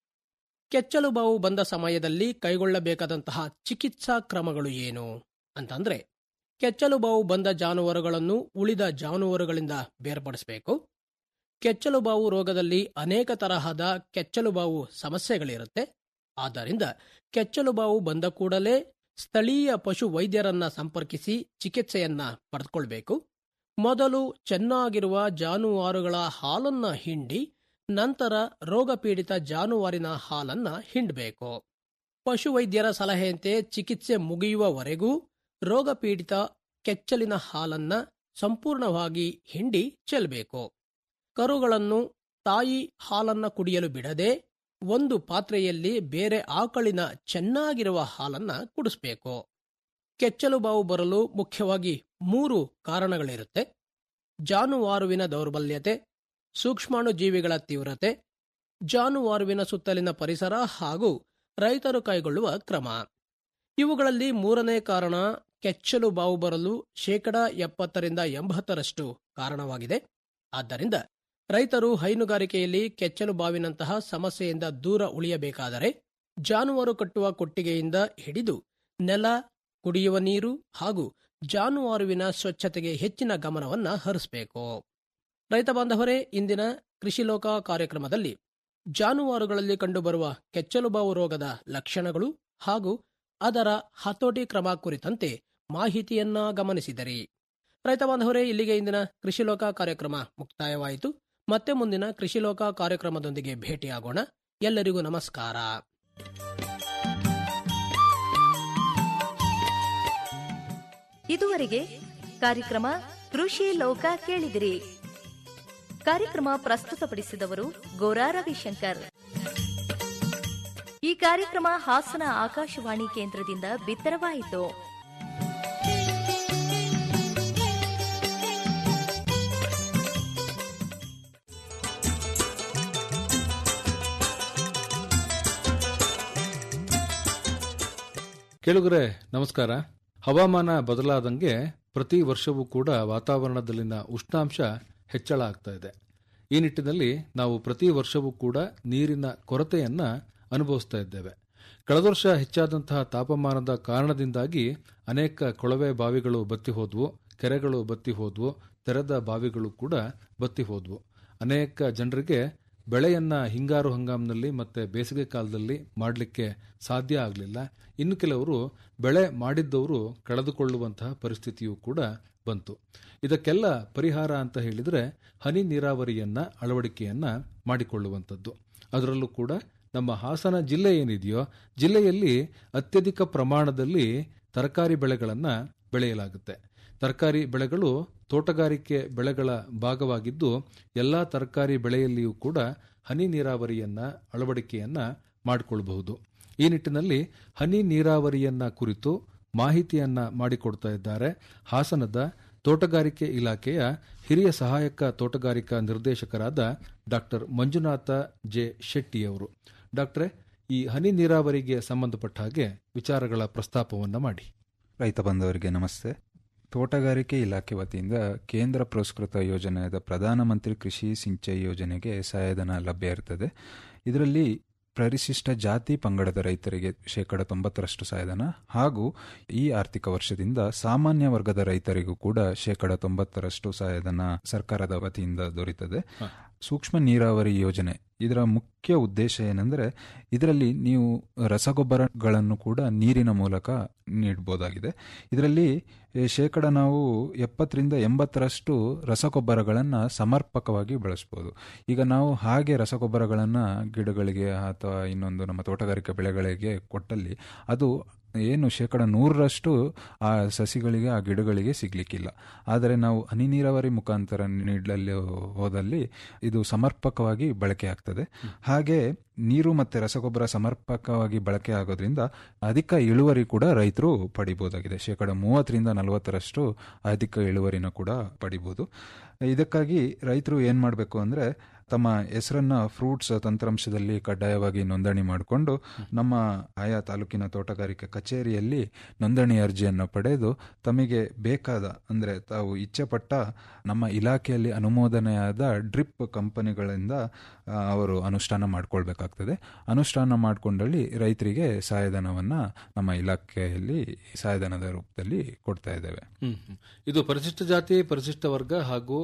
ಕೆಚ್ಚಲು ಬಾವು ಬಂದ ಸಮಯದಲ್ಲಿ ಕೈಗೊಳ್ಳಬೇಕಾದಂತಹ ಚಿಕಿತ್ಸಾ ಕ್ರಮಗಳು ಏನು ಅಂತಂದ್ರೆ ಕೆಚ್ಚಲು ಬಾವು ಬಂದ ಜಾನುವಾರುಗಳನ್ನು ಉಳಿದ ಜಾನುವಾರುಗಳಿಂದ ಬೇರ್ಪಡಿಸಬೇಕು ಕೆಚ್ಚಲು ಬಾವು ರೋಗದಲ್ಲಿ ಅನೇಕ ತರಹದ ಕೆಚ್ಚಲು ಬಾವು ಸಮಸ್ಯೆಗಳಿರುತ್ತೆ ಆದ್ದರಿಂದ ಕೆಚ್ಚಲು ಬಾವು ಬಂದ ಕೂಡಲೇ ಸ್ಥಳೀಯ ಪಶು ವೈದ್ಯರನ್ನ ಸಂಪರ್ಕಿಸಿ ಚಿಕಿತ್ಸೆಯನ್ನ ಪಡೆದುಕೊಳ್ಬೇಕು ಮೊದಲು ಚೆನ್ನಾಗಿರುವ ಜಾನುವಾರುಗಳ ಹಾಲನ್ನ ಹಿಂಡಿ ನಂತರ ರೋಗಪೀಡಿತ ಜಾನುವಾರಿನ ಹಾಲನ್ನ ಹಿಂಡಬೇಕು ಪಶುವೈದ್ಯರ ಸಲಹೆಯಂತೆ ಚಿಕಿತ್ಸೆ ಮುಗಿಯುವವರೆಗೂ ರೋಗಪೀಡಿತ ಕೆಚ್ಚಲಿನ ಹಾಲನ್ನ ಸಂಪೂರ್ಣವಾಗಿ ಹಿಂಡಿ ಚೆಲ್ಲಬೇಕು ಕರುಗಳನ್ನು ತಾಯಿ ಹಾಲನ್ನ ಕುಡಿಯಲು ಬಿಡದೆ ಒಂದು ಪಾತ್ರೆಯಲ್ಲಿ ಬೇರೆ ಆಕಳಿನ ಚೆನ್ನಾಗಿರುವ ಹಾಲನ್ನ ಕುಡಿಸ್ಬೇಕು ಕೆಚ್ಚಲು ಬಾವು ಬರಲು ಮುಖ್ಯವಾಗಿ ಮೂರು ಕಾರಣಗಳಿರುತ್ತೆ ಜಾನುವಾರುವಿನ ದೌರ್ಬಲ್ಯತೆ ಸೂಕ್ಷ್ಮಾಣು ಜೀವಿಗಳ ತೀವ್ರತೆ ಜಾನುವಾರುವಿನ ಸುತ್ತಲಿನ ಪರಿಸರ ಹಾಗೂ ರೈತರು ಕೈಗೊಳ್ಳುವ ಕ್ರಮ ಇವುಗಳಲ್ಲಿ ಮೂರನೇ ಕಾರಣ ಕೆಚ್ಚಲು ಬಾವು ಬರಲು ಶೇಕಡ ಎಪ್ಪತ್ತರಿಂದ ಎಂಬತ್ತರಷ್ಟು ಕಾರಣವಾಗಿದೆ ಆದ್ದರಿಂದ ರೈತರು ಹೈನುಗಾರಿಕೆಯಲ್ಲಿ ಕೆಚ್ಚಲು ಬಾವಿನಂತಹ ಸಮಸ್ಯೆಯಿಂದ ದೂರ ಉಳಿಯಬೇಕಾದರೆ ಜಾನುವಾರು ಕಟ್ಟುವ ಕೊಟ್ಟಿಗೆಯಿಂದ ಹಿಡಿದು ನೆಲ ಕುಡಿಯುವ ನೀರು ಹಾಗೂ ಜಾನುವಾರುವಿನ ಸ್ವಚ್ಛತೆಗೆ ಹೆಚ್ಚಿನ ಗಮನವನ್ನ ಹರಿಸಬೇಕು ರೈತ ಬಾಂಧವರೇ ಇಂದಿನ ಕೃಷಿ ಲೋಕ ಕಾರ್ಯಕ್ರಮದಲ್ಲಿ ಜಾನುವಾರುಗಳಲ್ಲಿ ಕಂಡುಬರುವ ಕೆಚ್ಚಲುಬಾವು ರೋಗದ ಲಕ್ಷಣಗಳು ಹಾಗೂ ಅದರ ಹತೋಟಿ ಕ್ರಮ ಕುರಿತಂತೆ ಮಾಹಿತಿಯನ್ನ ಗಮನಿಸಿದರಿ ರೈತ ಬಾಂಧವರೇ ಇಲ್ಲಿಗೆ ಇಂದಿನ ಕೃಷಿ ಲೋಕ ಕಾರ್ಯಕ್ರಮ ಮುಕ್ತಾಯವಾಯಿತು ಮತ್ತೆ ಮುಂದಿನ ಕೃಷಿ ಲೋಕ ಕಾರ್ಯಕ್ರಮದೊಂದಿಗೆ ಭೇಟಿಯಾಗೋಣ ಎಲ್ಲರಿಗೂ ನಮಸ್ಕಾರ ಇದುವರೆಗೆ ಕಾರ್ಯಕ್ರಮ ಕೃಷಿ ಲೋಕ ಕೇಳಿದಿರಿ ಕಾರ್ಯಕ್ರಮ ಪ್ರಸ್ತುತಪಡಿಸಿದವರು ಗೋರಾ ರವಿಶಂಕರ್ ಈ ಕಾರ್ಯಕ್ರಮ ಹಾಸನ ಆಕಾಶವಾಣಿ ಕೇಂದ್ರದಿಂದ ಬಿತ್ತರವಾಯಿತು ಕೇಳುಗರೆ ನಮಸ್ಕಾರ ಹವಾಮಾನ ಬದಲಾದಂಗೆ ಪ್ರತಿ ವರ್ಷವೂ ಕೂಡ ವಾತಾವರಣದಲ್ಲಿನ ಉಷ್ಣಾಂಶ ಹೆಚ್ಚಳ ಆಗ್ತಾ ಇದೆ ಈ ನಿಟ್ಟಿನಲ್ಲಿ ನಾವು ಪ್ರತಿ ವರ್ಷವೂ ಕೂಡ ನೀರಿನ ಕೊರತೆಯನ್ನ ಅನುಭವಿಸ್ತಾ ಇದ್ದೇವೆ ಕಳೆದ ವರ್ಷ ಹೆಚ್ಚಾದಂತಹ ತಾಪಮಾನದ ಕಾರಣದಿಂದಾಗಿ ಅನೇಕ ಕೊಳವೆ ಬಾವಿಗಳು ಬತ್ತಿ ಹೋದ್ವು ಕೆರೆಗಳು ಬತ್ತಿ ಹೋದ್ವು ತೆರೆದ ಬಾವಿಗಳು ಕೂಡ ಬತ್ತಿ ಹೋದ್ವು ಅನೇಕ ಜನರಿಗೆ ಬೆಳೆಯನ್ನ ಹಿಂಗಾರು ಹಂಗಾಮಿನಲ್ಲಿ ಮತ್ತೆ ಬೇಸಿಗೆ ಕಾಲದಲ್ಲಿ ಮಾಡಲಿಕ್ಕೆ ಸಾಧ್ಯ ಆಗಲಿಲ್ಲ ಇನ್ನು ಕೆಲವರು ಬೆಳೆ ಮಾಡಿದ್ದವರು ಕಳೆದುಕೊಳ್ಳುವಂತಹ ಪರಿಸ್ಥಿತಿಯೂ ಕೂಡ ಬಂತು ಇದಕ್ಕೆಲ್ಲ ಪರಿಹಾರ ಅಂತ ಹೇಳಿದರೆ ಹನಿ ನೀರಾವರಿಯನ್ನ ಅಳವಡಿಕೆಯನ್ನ ಮಾಡಿಕೊಳ್ಳುವಂಥದ್ದು ಅದರಲ್ಲೂ ಕೂಡ ನಮ್ಮ ಹಾಸನ ಜಿಲ್ಲೆ ಏನಿದೆಯೋ ಜಿಲ್ಲೆಯಲ್ಲಿ ಅತ್ಯಧಿಕ ಪ್ರಮಾಣದಲ್ಲಿ ತರಕಾರಿ ಬೆಳೆಗಳನ್ನು ಬೆಳೆಯಲಾಗುತ್ತೆ ತರಕಾರಿ ಬೆಳೆಗಳು ತೋಟಗಾರಿಕೆ ಬೆಳೆಗಳ ಭಾಗವಾಗಿದ್ದು ಎಲ್ಲ ತರಕಾರಿ ಬೆಳೆಯಲ್ಲಿಯೂ ಕೂಡ ಹನಿ ನೀರಾವರಿಯನ್ನ ಅಳವಡಿಕೆಯನ್ನ ಮಾಡಿಕೊಳ್ಳಬಹುದು ಈ ನಿಟ್ಟಿನಲ್ಲಿ ಹನಿ ನೀರಾವರಿಯನ್ನ ಕುರಿತು ಮಾಹಿತಿಯನ್ನ ಮಾಡಿಕೊಡ್ತಾ ಇದ್ದಾರೆ ಹಾಸನದ ತೋಟಗಾರಿಕೆ ಇಲಾಖೆಯ ಹಿರಿಯ ಸಹಾಯಕ ತೋಟಗಾರಿಕಾ ನಿರ್ದೇಶಕರಾದ ಡಾಕ್ಟರ್ ಮಂಜುನಾಥ ಜೆ ಶೆಟ್ಟಿಯವರು ಡಾಕ್ಟ್ರೆ ಈ ಹನಿ ನೀರಾವರಿಗೆ ಸಂಬಂಧಪಟ್ಟ ಹಾಗೆ ವಿಚಾರಗಳ ಪ್ರಸ್ತಾಪವನ್ನ ಮಾಡಿ ರೈತ ಬಂಧುವರಿಗೆ ನಮಸ್ತೆ ತೋಟಗಾರಿಕೆ ಇಲಾಖೆ ವತಿಯಿಂದ ಕೇಂದ್ರ ಪುರಸ್ಕೃತ ಯೋಜನೆಯಾದ ಪ್ರಧಾನಮಂತ್ರಿ ಕೃಷಿ ಸಿಂಚೈ ಯೋಜನೆಗೆ ಸಹಾಯಧನ ಲಭ್ಯ ಇರ್ತದೆ ಇದರಲ್ಲಿ ಪರಿಶಿಷ್ಟ ಜಾತಿ ಪಂಗಡದ ರೈತರಿಗೆ ಶೇಕಡ ತೊಂಬತ್ತರಷ್ಟು ಸಹಾಯಧನ ಹಾಗೂ ಈ ಆರ್ಥಿಕ ವರ್ಷದಿಂದ ಸಾಮಾನ್ಯ ವರ್ಗದ ರೈತರಿಗೂ ಕೂಡ ಶೇಕಡ ತೊಂಬತ್ತರಷ್ಟು ಸಹಾಯಧನ ಸರ್ಕಾರದ ವತಿಯಿಂದ ದೊರೆಯುತ್ತದೆ ಸೂಕ್ಷ್ಮ ನೀರಾವರಿ ಯೋಜನೆ ಇದರ ಮುಖ್ಯ ಉದ್ದೇಶ ಏನೆಂದರೆ ಇದರಲ್ಲಿ ನೀವು ರಸಗೊಬ್ಬರಗಳನ್ನು ಕೂಡ ನೀರಿನ ಮೂಲಕ ನೀಡಬಹುದಾಗಿದೆ ಇದರಲ್ಲಿ ಶೇಕಡ ನಾವು ಎಪ್ಪತ್ತರಿಂದ ಎಂಬತ್ತರಷ್ಟು ರಸಗೊಬ್ಬರಗಳನ್ನು ಸಮರ್ಪಕವಾಗಿ ಬಳಸ್ಬೋದು ಈಗ ನಾವು ಹಾಗೆ ರಸಗೊಬ್ಬರಗಳನ್ನು ಗಿಡಗಳಿಗೆ ಅಥವಾ ಇನ್ನೊಂದು ನಮ್ಮ ತೋಟಗಾರಿಕೆ ಬೆಳೆಗಳಿಗೆ ಕೊಟ್ಟಲ್ಲಿ ಅದು ಏನು ಶೇಕಡ ನೂರರಷ್ಟು ಆ ಸಸಿಗಳಿಗೆ ಆ ಗಿಡಗಳಿಗೆ ಸಿಗ್ಲಿಕ್ಕಿಲ್ಲ ಆದರೆ ನಾವು ಹನಿ ನೀರಾವರಿ ಮುಖಾಂತರ ನೀಡಲು ಹೋದಲ್ಲಿ ಇದು ಸಮರ್ಪಕವಾಗಿ ಬಳಕೆ ಆಗ್ತದೆ ಹಾಗೆ ನೀರು ಮತ್ತೆ ರಸಗೊಬ್ಬರ ಸಮರ್ಪಕವಾಗಿ ಬಳಕೆ ಆಗೋದ್ರಿಂದ ಅಧಿಕ ಇಳುವರಿ ಕೂಡ ರೈತರು ಪಡಿಬಹುದಾಗಿದೆ ಶೇಕಡ ಮೂವತ್ತರಿಂದ ನಲವತ್ತರಷ್ಟು ಅಧಿಕ ಇಳುವರಿನ ಕೂಡ ಪಡಿಬಹುದು ಇದಕ್ಕಾಗಿ ರೈತರು ಏನ್ ಮಾಡಬೇಕು ಅಂದ್ರೆ ತಮ್ಮ ಹೆಸರನ್ನ ಫ್ರೂಟ್ಸ್ ತಂತ್ರಾಂಶದಲ್ಲಿ ಕಡ್ಡಾಯವಾಗಿ ನೋಂದಣಿ ಮಾಡಿಕೊಂಡು ನಮ್ಮ ಆಯಾ ತಾಲೂಕಿನ ತೋಟಗಾರಿಕೆ ಕಚೇರಿಯಲ್ಲಿ ನೋಂದಣಿ ಅರ್ಜಿಯನ್ನು ಪಡೆದು ತಮಗೆ ಬೇಕಾದ ಅಂದ್ರೆ ತಾವು ಇಚ್ಛೆಪಟ್ಟ ನಮ್ಮ ಇಲಾಖೆಯಲ್ಲಿ ಅನುಮೋದನೆಯಾದ ಡ್ರಿಪ್ ಕಂಪನಿಗಳಿಂದ ಅವರು ಅನುಷ್ಠಾನ ಮಾಡ್ಕೊಳ್ಬೇಕಾಗ್ತದೆ ಅನುಷ್ಠಾನ ಮಾಡಿಕೊಂಡಲ್ಲಿ ರೈತರಿಗೆ ಸಹಾಯಧನವನ್ನ ನಮ್ಮ ಇಲಾಖೆಯಲ್ಲಿ ಸಹಾಯಧನದ ರೂಪದಲ್ಲಿ ಕೊಡ್ತಾ ಇದ್ದೇವೆ ಇದು ಪರಿಶಿಷ್ಟ ಜಾತಿ ಪರಿಶಿಷ್ಟ ವರ್ಗ ಹಾಗೂ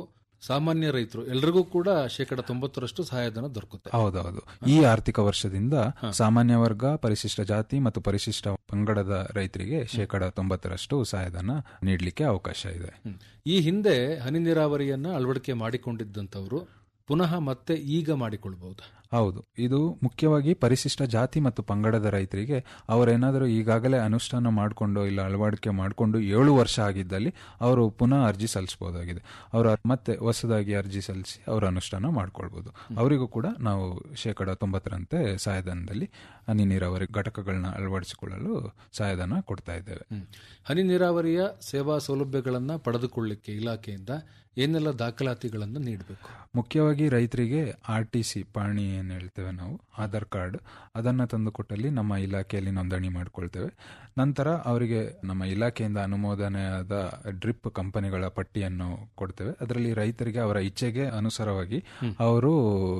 ಸಾಮಾನ್ಯ ರೈತರು ಎಲ್ರಿಗೂ ಕೂಡ ಶೇಕಡ ತೊಂಬತ್ತರಷ್ಟು ಸಹಾಯಧನ ದೊರಕುತ್ತೆ ಹೌದೌದು ಈ ಆರ್ಥಿಕ ವರ್ಷದಿಂದ ಸಾಮಾನ್ಯ ವರ್ಗ ಪರಿಶಿಷ್ಟ ಜಾತಿ ಮತ್ತು ಪರಿಶಿಷ್ಟ ಪಂಗಡದ ರೈತರಿಗೆ ಶೇಕಡ ತೊಂಬತ್ತರಷ್ಟು ಸಹಾಯಧನ ನೀಡಲಿಕ್ಕೆ ಅವಕಾಶ ಇದೆ ಹ್ಮ್. ಈ ಹಿಂದೆ ಹನಿ ನೀರಾವರಿಯನ್ನ ಅಳವಡಿಕೆ ಮಾಡಿಕೊಂಡಿದ್ದಂಥವ್ರು ಪುನಃ ಮತ್ತೆ ಈಗ ಮಾಡಿಕೊಳ್ಬಹುದು ಹೌದು ಇದು ಮುಖ್ಯವಾಗಿ ಪರಿಶಿಷ್ಟ ಜಾತಿ ಮತ್ತು ಪಂಗಡದ ರೈತರಿಗೆ ಅವರೇನಾದರೂ ಈಗಾಗಲೇ ಅನುಷ್ಠಾನ ಮಾಡಿಕೊಂಡು ಇಲ್ಲ ಅಳವಡಿಕೆ ಮಾಡಿಕೊಂಡು ಏಳು ವರ್ಷ ಆಗಿದ್ದಲ್ಲಿ ಅವರು ಪುನಃ ಅರ್ಜಿ ಸಲ್ಲಿಸಬಹುದಾಗಿದೆ ಅವರು ಮತ್ತೆ ಹೊಸದಾಗಿ ಅರ್ಜಿ ಸಲ್ಲಿಸಿ ಅವರು ಅನುಷ್ಠಾನ ಮಾಡ್ಕೊಳ್ಬಹುದು ಅವರಿಗೂ ಕೂಡ ನಾವು ಶೇಕಡ ತೊಂಬತ್ತರಂತೆ ಸಹಾಯಧನದಲ್ಲಿ ಹನಿ ನೀರಾವರಿ ಘಟಕಗಳನ್ನ ಅಳವಡಿಸಿಕೊಳ್ಳಲು ಸಹಾಯಧನ ಕೊಡ್ತಾ ಇದ್ದೇವೆ ಹ್ಮ್. ಹನಿ ನೀರಾವರಿಯ ಸೇವಾ ಸೌಲಭ್ಯಗಳನ್ನ ಪಡೆದುಕೊಳ್ಳಿಕ್ಕೆ ಇಲಾಖೆಯಿಂದ ಏನೆಲ್ಲ ದಾಖಲಾತಿಗಳನ್ನು ನೀಡಬೇಕು ಮುಖ್ಯವಾಗಿ ರೈತರಿಗೆ ಆರ್ ಟಿ ಸಿ ಪಾಣಿ ಏನು ಹೇಳ್ತೇವೆ ನಾವು ಆಧಾರ್ ಕಾರ್ಡ್ ಅದನ್ನು ತಂದು ಕೊಟ್ಟಲ್ಲಿ ನಮ್ಮ ಇಲಾಖೆಯಲ್ಲಿ ನೋಂದಣಿ ಮಾಡ್ಕೊಳ್ತೇವೆ ನಂತರ ಅವರಿಗೆ ನಮ್ಮ ಇಲಾಖೆಯಿಂದ ಅನುಮೋದನೆಯಾದ ಡ್ರಿಪ್ ಕಂಪನಿಗಳ ಪಟ್ಟಿಯನ್ನು ಕೊಡ್ತೇವೆ ಅದರಲ್ಲಿ ರೈತರಿಗೆ ಅವರ ಇಚ್ಛೆಗೆ ಅನುಸಾರವಾಗಿ ಅವರು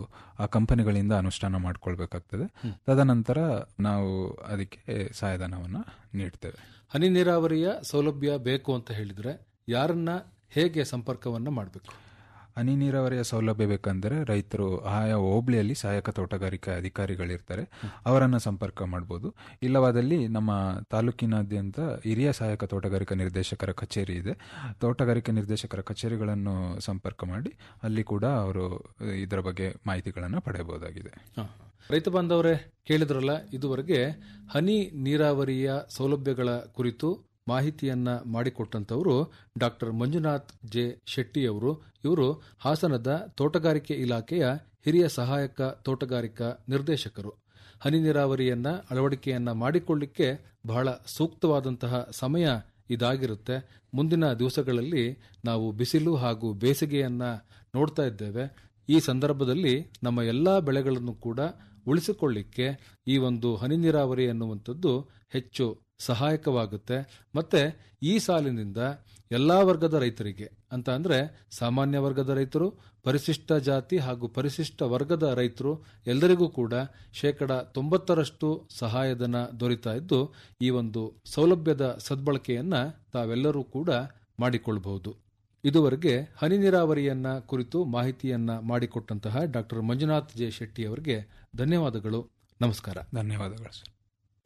ಆ ಕಂಪನಿಗಳಿಂದ ಅನುಷ್ಠಾನ ಮಾಡ್ಕೊಳ್ಬೇಕಾಗ್ತದೆ ತದನಂತರ ನಾವು ಅದಕ್ಕೆ ಸಹಾಯಧನವನ್ನು ನೀಡ್ತೇವೆ ಹನಿ ನೀರಾವರಿಯ ಸೌಲಭ್ಯ ಬೇಕು ಅಂತ ಹೇಳಿದ್ರೆ ಯಾರನ್ನ ಹೇಗೆ ಸಂಪರ್ಕವನ್ನ ಮಾಡಬೇಕು ಹನಿ ನೀರಾವರಿಯ ಸೌಲಭ್ಯ ಬೇಕಂದರೆ ರೈತರು ಆಯಾ ಹೋಬಳಿಯಲ್ಲಿ ಸಹಾಯಕ ತೋಟಗಾರಿಕಾ ಅಧಿಕಾರಿಗಳಿರ್ತಾರೆ ಅವರನ್ನು ಸಂಪರ್ಕ ಮಾಡ್ಬೋದು ಇಲ್ಲವಾದಲ್ಲಿ ನಮ್ಮ ತಾಲೂಕಿನಾದ್ಯಂತ ಹಿರಿಯ ಸಹಾಯಕ ತೋಟಗಾರಿಕಾ ನಿರ್ದೇಶಕರ ಕಚೇರಿ ಇದೆ ತೋಟಗಾರಿಕಾ ನಿರ್ದೇಶಕರ ಕಚೇರಿಗಳನ್ನು ಸಂಪರ್ಕ ಮಾಡಿ ಅಲ್ಲಿ ಕೂಡ ಅವರು ಇದರ ಬಗ್ಗೆ ಮಾಹಿತಿಗಳನ್ನು ಪಡೆಯಬಹುದಾಗಿದೆ ಹ. ರೈತ ಬಾಂಧವರೇ ಕೇಳಿದ್ರಲ್ಲ ಇದುವರೆಗೆ ಹನಿ ನೀರಾವರಿಯ ಸೌಲಭ್ಯಗಳ ಕುರಿತು ಮಾಹಿತಿಯನ್ನ ಮಾಡಿಕೊಟ್ಟಂತವರು ಡಾಕ್ಟರ್ ಮಂಜುನಾಥ್ ಜೆ ಶೆಟ್ಟಿ ಅವರು ಇವರು ಹಾಸನದ ತೋಟಗಾರಿಕೆ ಇಲಾಖೆಯ ಹಿರಿಯ ಸಹಾಯಕ ತೋಟಗಾರಿಕಾ ನಿರ್ದೇಶಕರು ಹನಿ ನೀರಾವರಿಯನ್ನ ಅಳವಡಿಕೆಯನ್ನ ಮಾಡಿಕೊಳ್ಳಿಕ್ಕೆ ಬಹಳ ಸೂಕ್ತವಾದಂತಹ ಸಮಯ ಇದಾಗಿರುತ್ತೆ ಮುಂದಿನ ದಿವಸಗಳಲ್ಲಿ ನಾವು ಬಿಸಿಲು ಹಾಗೂ ಬೇಸಿಗೆಯನ್ನ ನೋಡ್ತಾ ಇದ್ದೇವೆ ಈ ಸಂದರ್ಭದಲ್ಲಿ ನಮ್ಮ ಎಲ್ಲಾ ಬೆಳೆಗಳನ್ನು ಕೂಡ ಉಳಿಸಿಕೊಳ್ಳಿಕ್ಕೆ ಈ ಒಂದು ಹನಿ ನೀರಾವರಿ ಅನ್ನುವಂಥದ್ದು ಹೆಚ್ಚು ಸಹಾಯಕವಾಗುತ್ತೆ ಮತ್ತೆ ಈ ಸಾಲಿನಿಂದ ಎಲ್ಲಾ ವರ್ಗದ ರೈತರಿಗೆ ಅಂತ ಅಂದ್ರೆ ಸಾಮಾನ್ಯ ವರ್ಗದ ರೈತರು ಪರಿಶಿಷ್ಟ ಜಾತಿ ಹಾಗೂ ಪರಿಶಿಷ್ಟ ವರ್ಗದ ರೈತರು ಎಲ್ಲರಿಗೂ ಕೂಡ ಶೇಕಡ ತೊಂಬತ್ತರಷ್ಟು ಸಹಾಯಧನ ದೊರೀತಾ ಇದ್ದು ಈ ಒಂದು ಸೌಲಭ್ಯದ ಸದ್ಬಳಕೆಯನ್ನ ತಾವೆಲ್ಲರೂ ಕೂಡ ಮಾಡಿಕೊಳ್ಳಬಹುದು ಇದುವರೆಗೆ ಹನಿ ನೀರಾವರಿಯನ್ನ ಕುರಿತು ಮಾಹಿತಿಯನ್ನ ಮಾಡಿಕೊಟ್ಟಂತಹ ಡಾಕ್ಟರ್ ಮಂಜುನಾಥ್ ಜೆ ಶೆಟ್ಟಿ ಅವರಿಗೆ ಧನ್ಯವಾದಗಳು ನಮಸ್ಕಾರ ಧನ್ಯವಾದಗಳು ಸರ್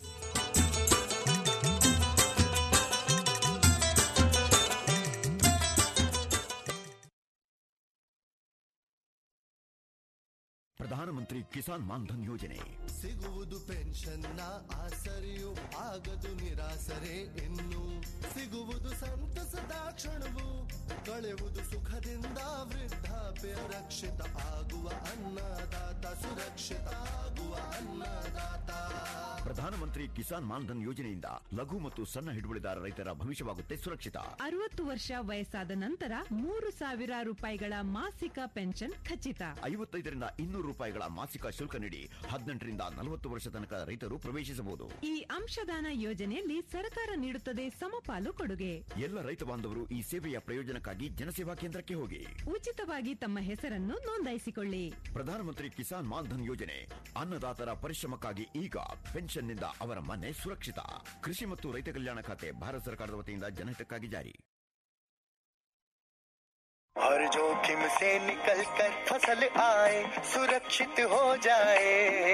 ಪ್ರಧಾನಮಂತ್ರಿ ಕಿಸಾನ್ ಮಾನ್ಧನ್ ಯೋಜನೆ ಸಿಗುವುದು ಪೆನ್ಷನ್ನ ಆಸರೆಯು ಆಗದು ನಿರಾಸರೆ ಇನ್ನು ಸಿಗುವುದು ಸಂತಸದ ಕ್ಷಣವು ಕಳೆಯುವುದು ಸುಖದಿಂದ ವೃದ್ಧಾಪ್ಯ ರಕ್ಷಿತ ಆಗುವ ಅನ್ನದಾತ ಸುರಕ್ಷಿತ ಆಗುವ ಅನ್ನದಾತ ಪ್ರಧಾನಮಂತ್ರಿ ಕಿಸಾನ್ ಮಾನ್ಧನ್ ಯೋಜನೆಯಿಂದ ಲಘು ಮತ್ತು ಸಣ್ಣ ಹಿಡುವಳಿದಾರ ರೈತರ ಭವಿಷ್ಯವಾಗುತ್ತೆ ಸುರಕ್ಷಿತ ಅರವತ್ತು ವರ್ಷ ವಯಸ್ಸಾದ ನಂತರ ಮೂರು ಸಾವಿರ ರೂಪಾಯಿಗಳ ಮಾಸಿಕ ಪೆನ್ಷನ್ ಖಚಿತ ಐವತ್ತೈದರಿಂದ ಇನ್ನೂರು ರೂಪಾಯಿಗಳ ಮಾಸಿಕ ಶುಲ್ಕ ನೀಡಿ ಹದಿನೆಂಟರಿಂದ ನಲವತ್ತು ವರ್ಷ ತನಕ ರೈತರು ಪ್ರವೇಶಿಸಬಹುದು ಈ ಅಂಶದಾನ ಯೋಜನೆಯಲ್ಲಿ ಸರ್ಕಾರ ನೀಡುತ್ತದೆ ಸಮಪಾಲು ಕೊಡುಗೆ ಎಲ್ಲ ರೈತ ಬಾಂಧವರು ಈ ಸೇವೆಯ ಪ್ರಯೋಜನಕ್ಕಾಗಿ ಜನಸೇವಾ ಕೇಂದ್ರಕ್ಕೆ ಹೋಗಿ ಉಚಿತವಾಗಿ ತಮ್ಮ ಹೆಸರನ್ನು ನೋಂದಾಯಿಸಿಕೊಳ್ಳಿ ಪ್ರಧಾನಮಂತ್ರಿ ಕಿಸಾನ್ ಮಾನ್ಧನ್ ಯೋಜನೆ ಅನ್ನದಾತರ ಪರಿಶ್ರಮಕ್ಕಾಗಿ ಈಗ ಪೆನ್ಷನ್ನಿಂದ ಅವರ ಮನೆ ಸುರಕ್ಷಿತ ಕೃಷಿ ಮತ್ತು ರೈತ ಕಲ್ಯಾಣ ಖಾತೆ ಭಾರತ ಸರ್ಕಾರದ ವತಿಯಿಂದ ಜನಹಿತಕ್ಕಾಗಿ ಜಾರಿ हर जोखिम से निकल कर फसल आए सुरक्षित हो जाए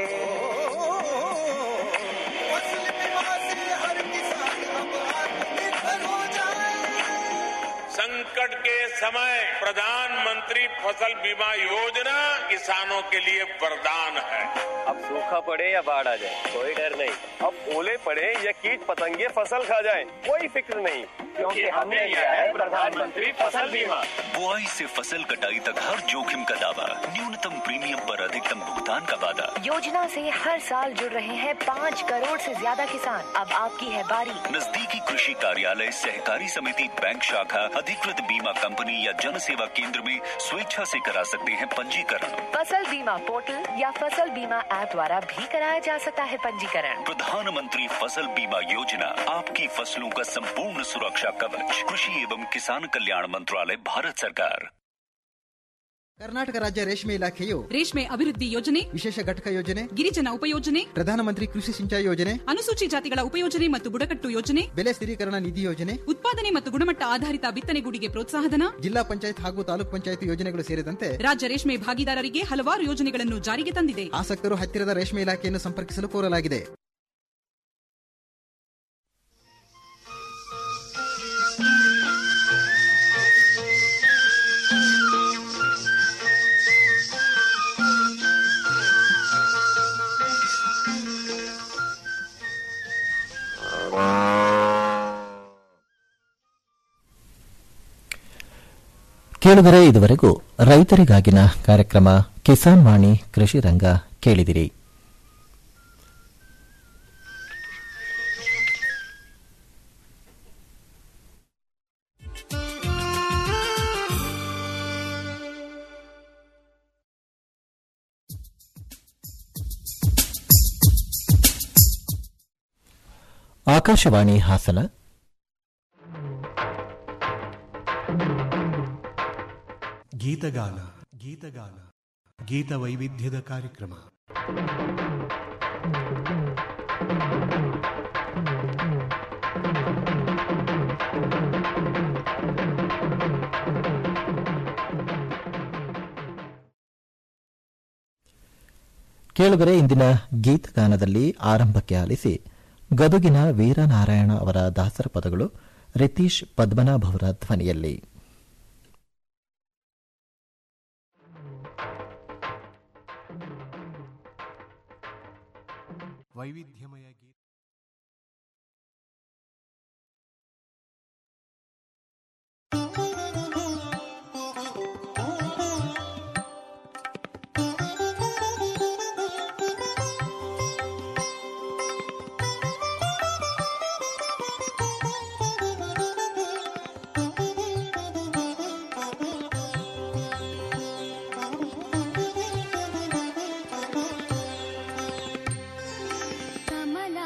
फसल बीमा से हर किसान अब आत्मनिर्भर हो जाए संकट के समय प्रधानमंत्री फसल बीमा योजना किसानों के लिए वरदान है अब सूखा पड़े या बाढ़ आ जाए कोई डर नहीं अब ओले पड़े या कीट पतंगे फसल खा जाए कोई फिक्र नहीं क्योंकि हमने लिया है प्रधानमंत्री फसल बीमा बुआई से फसल कटाई तक हर जोखिम का दावा न्यूनतम प्रीमियम पर अधिकतम भुगतान का वादा योजना से हर साल जुड़ रहे हैं पाँच करोड़ से ज्यादा किसान अब आपकी है बारी नजदीकी कृषि कार्यालय सहकारी समिति बैंक शाखा अधिकृत बीमा कंपनी या जन सेवा केंद्र में स्वेच्छा से करा सकते हैं पंजीकरण फसल बीमा पोर्टल या फसल बीमा ऐप द्वारा भी कराया जा सकता है पंजीकरण प्रधानमंत्री फसल बीमा योजना आपकी फसलों का संपूर्ण सुरक्षा कवच कृषि एवं किसान कल्याण मंत्रालय भारत सरकार ಕರ್ನಾಟಕ ರಾಜ್ಯ ರೇಷ್ಮೆ ಇಲಾಖೆಯು ರೇಷ್ಮೆ ಅಭಿವೃದ್ಧಿ ಯೋಜನೆ ವಿಶೇಷ ಘಟಕ ಯೋಜನೆ ಗಿರಿಜನ ಉಪಯೋಜನೆ ಪ್ರಧಾನಮಂತ್ರಿ ಕೃಷಿ ಸಿಂಚಾಯಿ ಯೋಜನೆ ಅನುಸೂಚಿ ಜಾತಿಗಳ ಉಪಯೋಜನೆ ಮತ್ತು ಬುಡಕಟ್ಟು ಯೋಜನೆ ಬೆಲೆ ಸ್ಥಿರೀಕರಣ ನಿಧಿ ಯೋಜನೆ ಉತ್ಪಾದನೆ ಮತ್ತು ಗುಣಮಟ್ಟ ಆಧಾರಿತ ಬಿತ್ತನೆಗೂಡಿಗೆ ಪ್ರೋತ್ಸಾಹಧನ ಜಿಲ್ಲಾ ಪಂಚಾಯತ್ ಹಾಗೂ ತಾಲೂಕ್ ಪಂಚಾಯತ್ ಯೋಜನೆಗಳು ಸೇರಿದಂತೆ ರಾಜ್ಯ ರೇಷ್ಮೆ ಭಾಗಿದಾರರಿಗೆ ಹಲವಾರು ಯೋಜನೆಗಳನ್ನು ಜಾರಿಗೆ ತಂದಿದೆ ಆಸಕ್ತರು ಹತ್ತಿರದ ರೇಷ್ಮೆ ಇಲಾಖೆಯನ್ನು ಸಂಪರ್ಕಿಸಲು ಕೋರಲಾಗಿದೆ ಕೇಳಿದರೆ ಇದುವರೆಗೂ ರೈತರಿಗಾಗಿನ ಕಾರ್ಯಕ್ರಮ ಕಿಸಾನ್ ವಾಣಿ ಕೃಷಿ ರಂಗ ಕೇಳಿದಿರಿ ಆಕಾಶವಾಣಿ ಹಾಸನ ಗೀತಗಾನ ಗೀತಗಾನ ಗೀತ ವೈವಿಧ್ಯದ ಕಾರ್ಯಕ್ರಮ ಕೇಳುಗರೆ ಇಂದಿನ ಗೀತಗಾನದಲ್ಲಿ ಆರಂಭಕ್ಕೆ ಆಲಿಸಿ ಗದುಗಿನ ವೀರನಾರಾಯಣ ಅವರ ದಾಸರ ಪದಗಳು ರಿತೀಶ್ ಪದ್ಮನಾಭ್ ಅವರ ಧ್ವನಿಯಲ್ಲಿ ವೈವಿಧ್ಯಮಯ ಗೀತ ಕಮಲ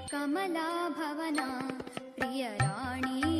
ಕಮಲಾಭವನ ಪ್ರಿಯ ರಾಣಿ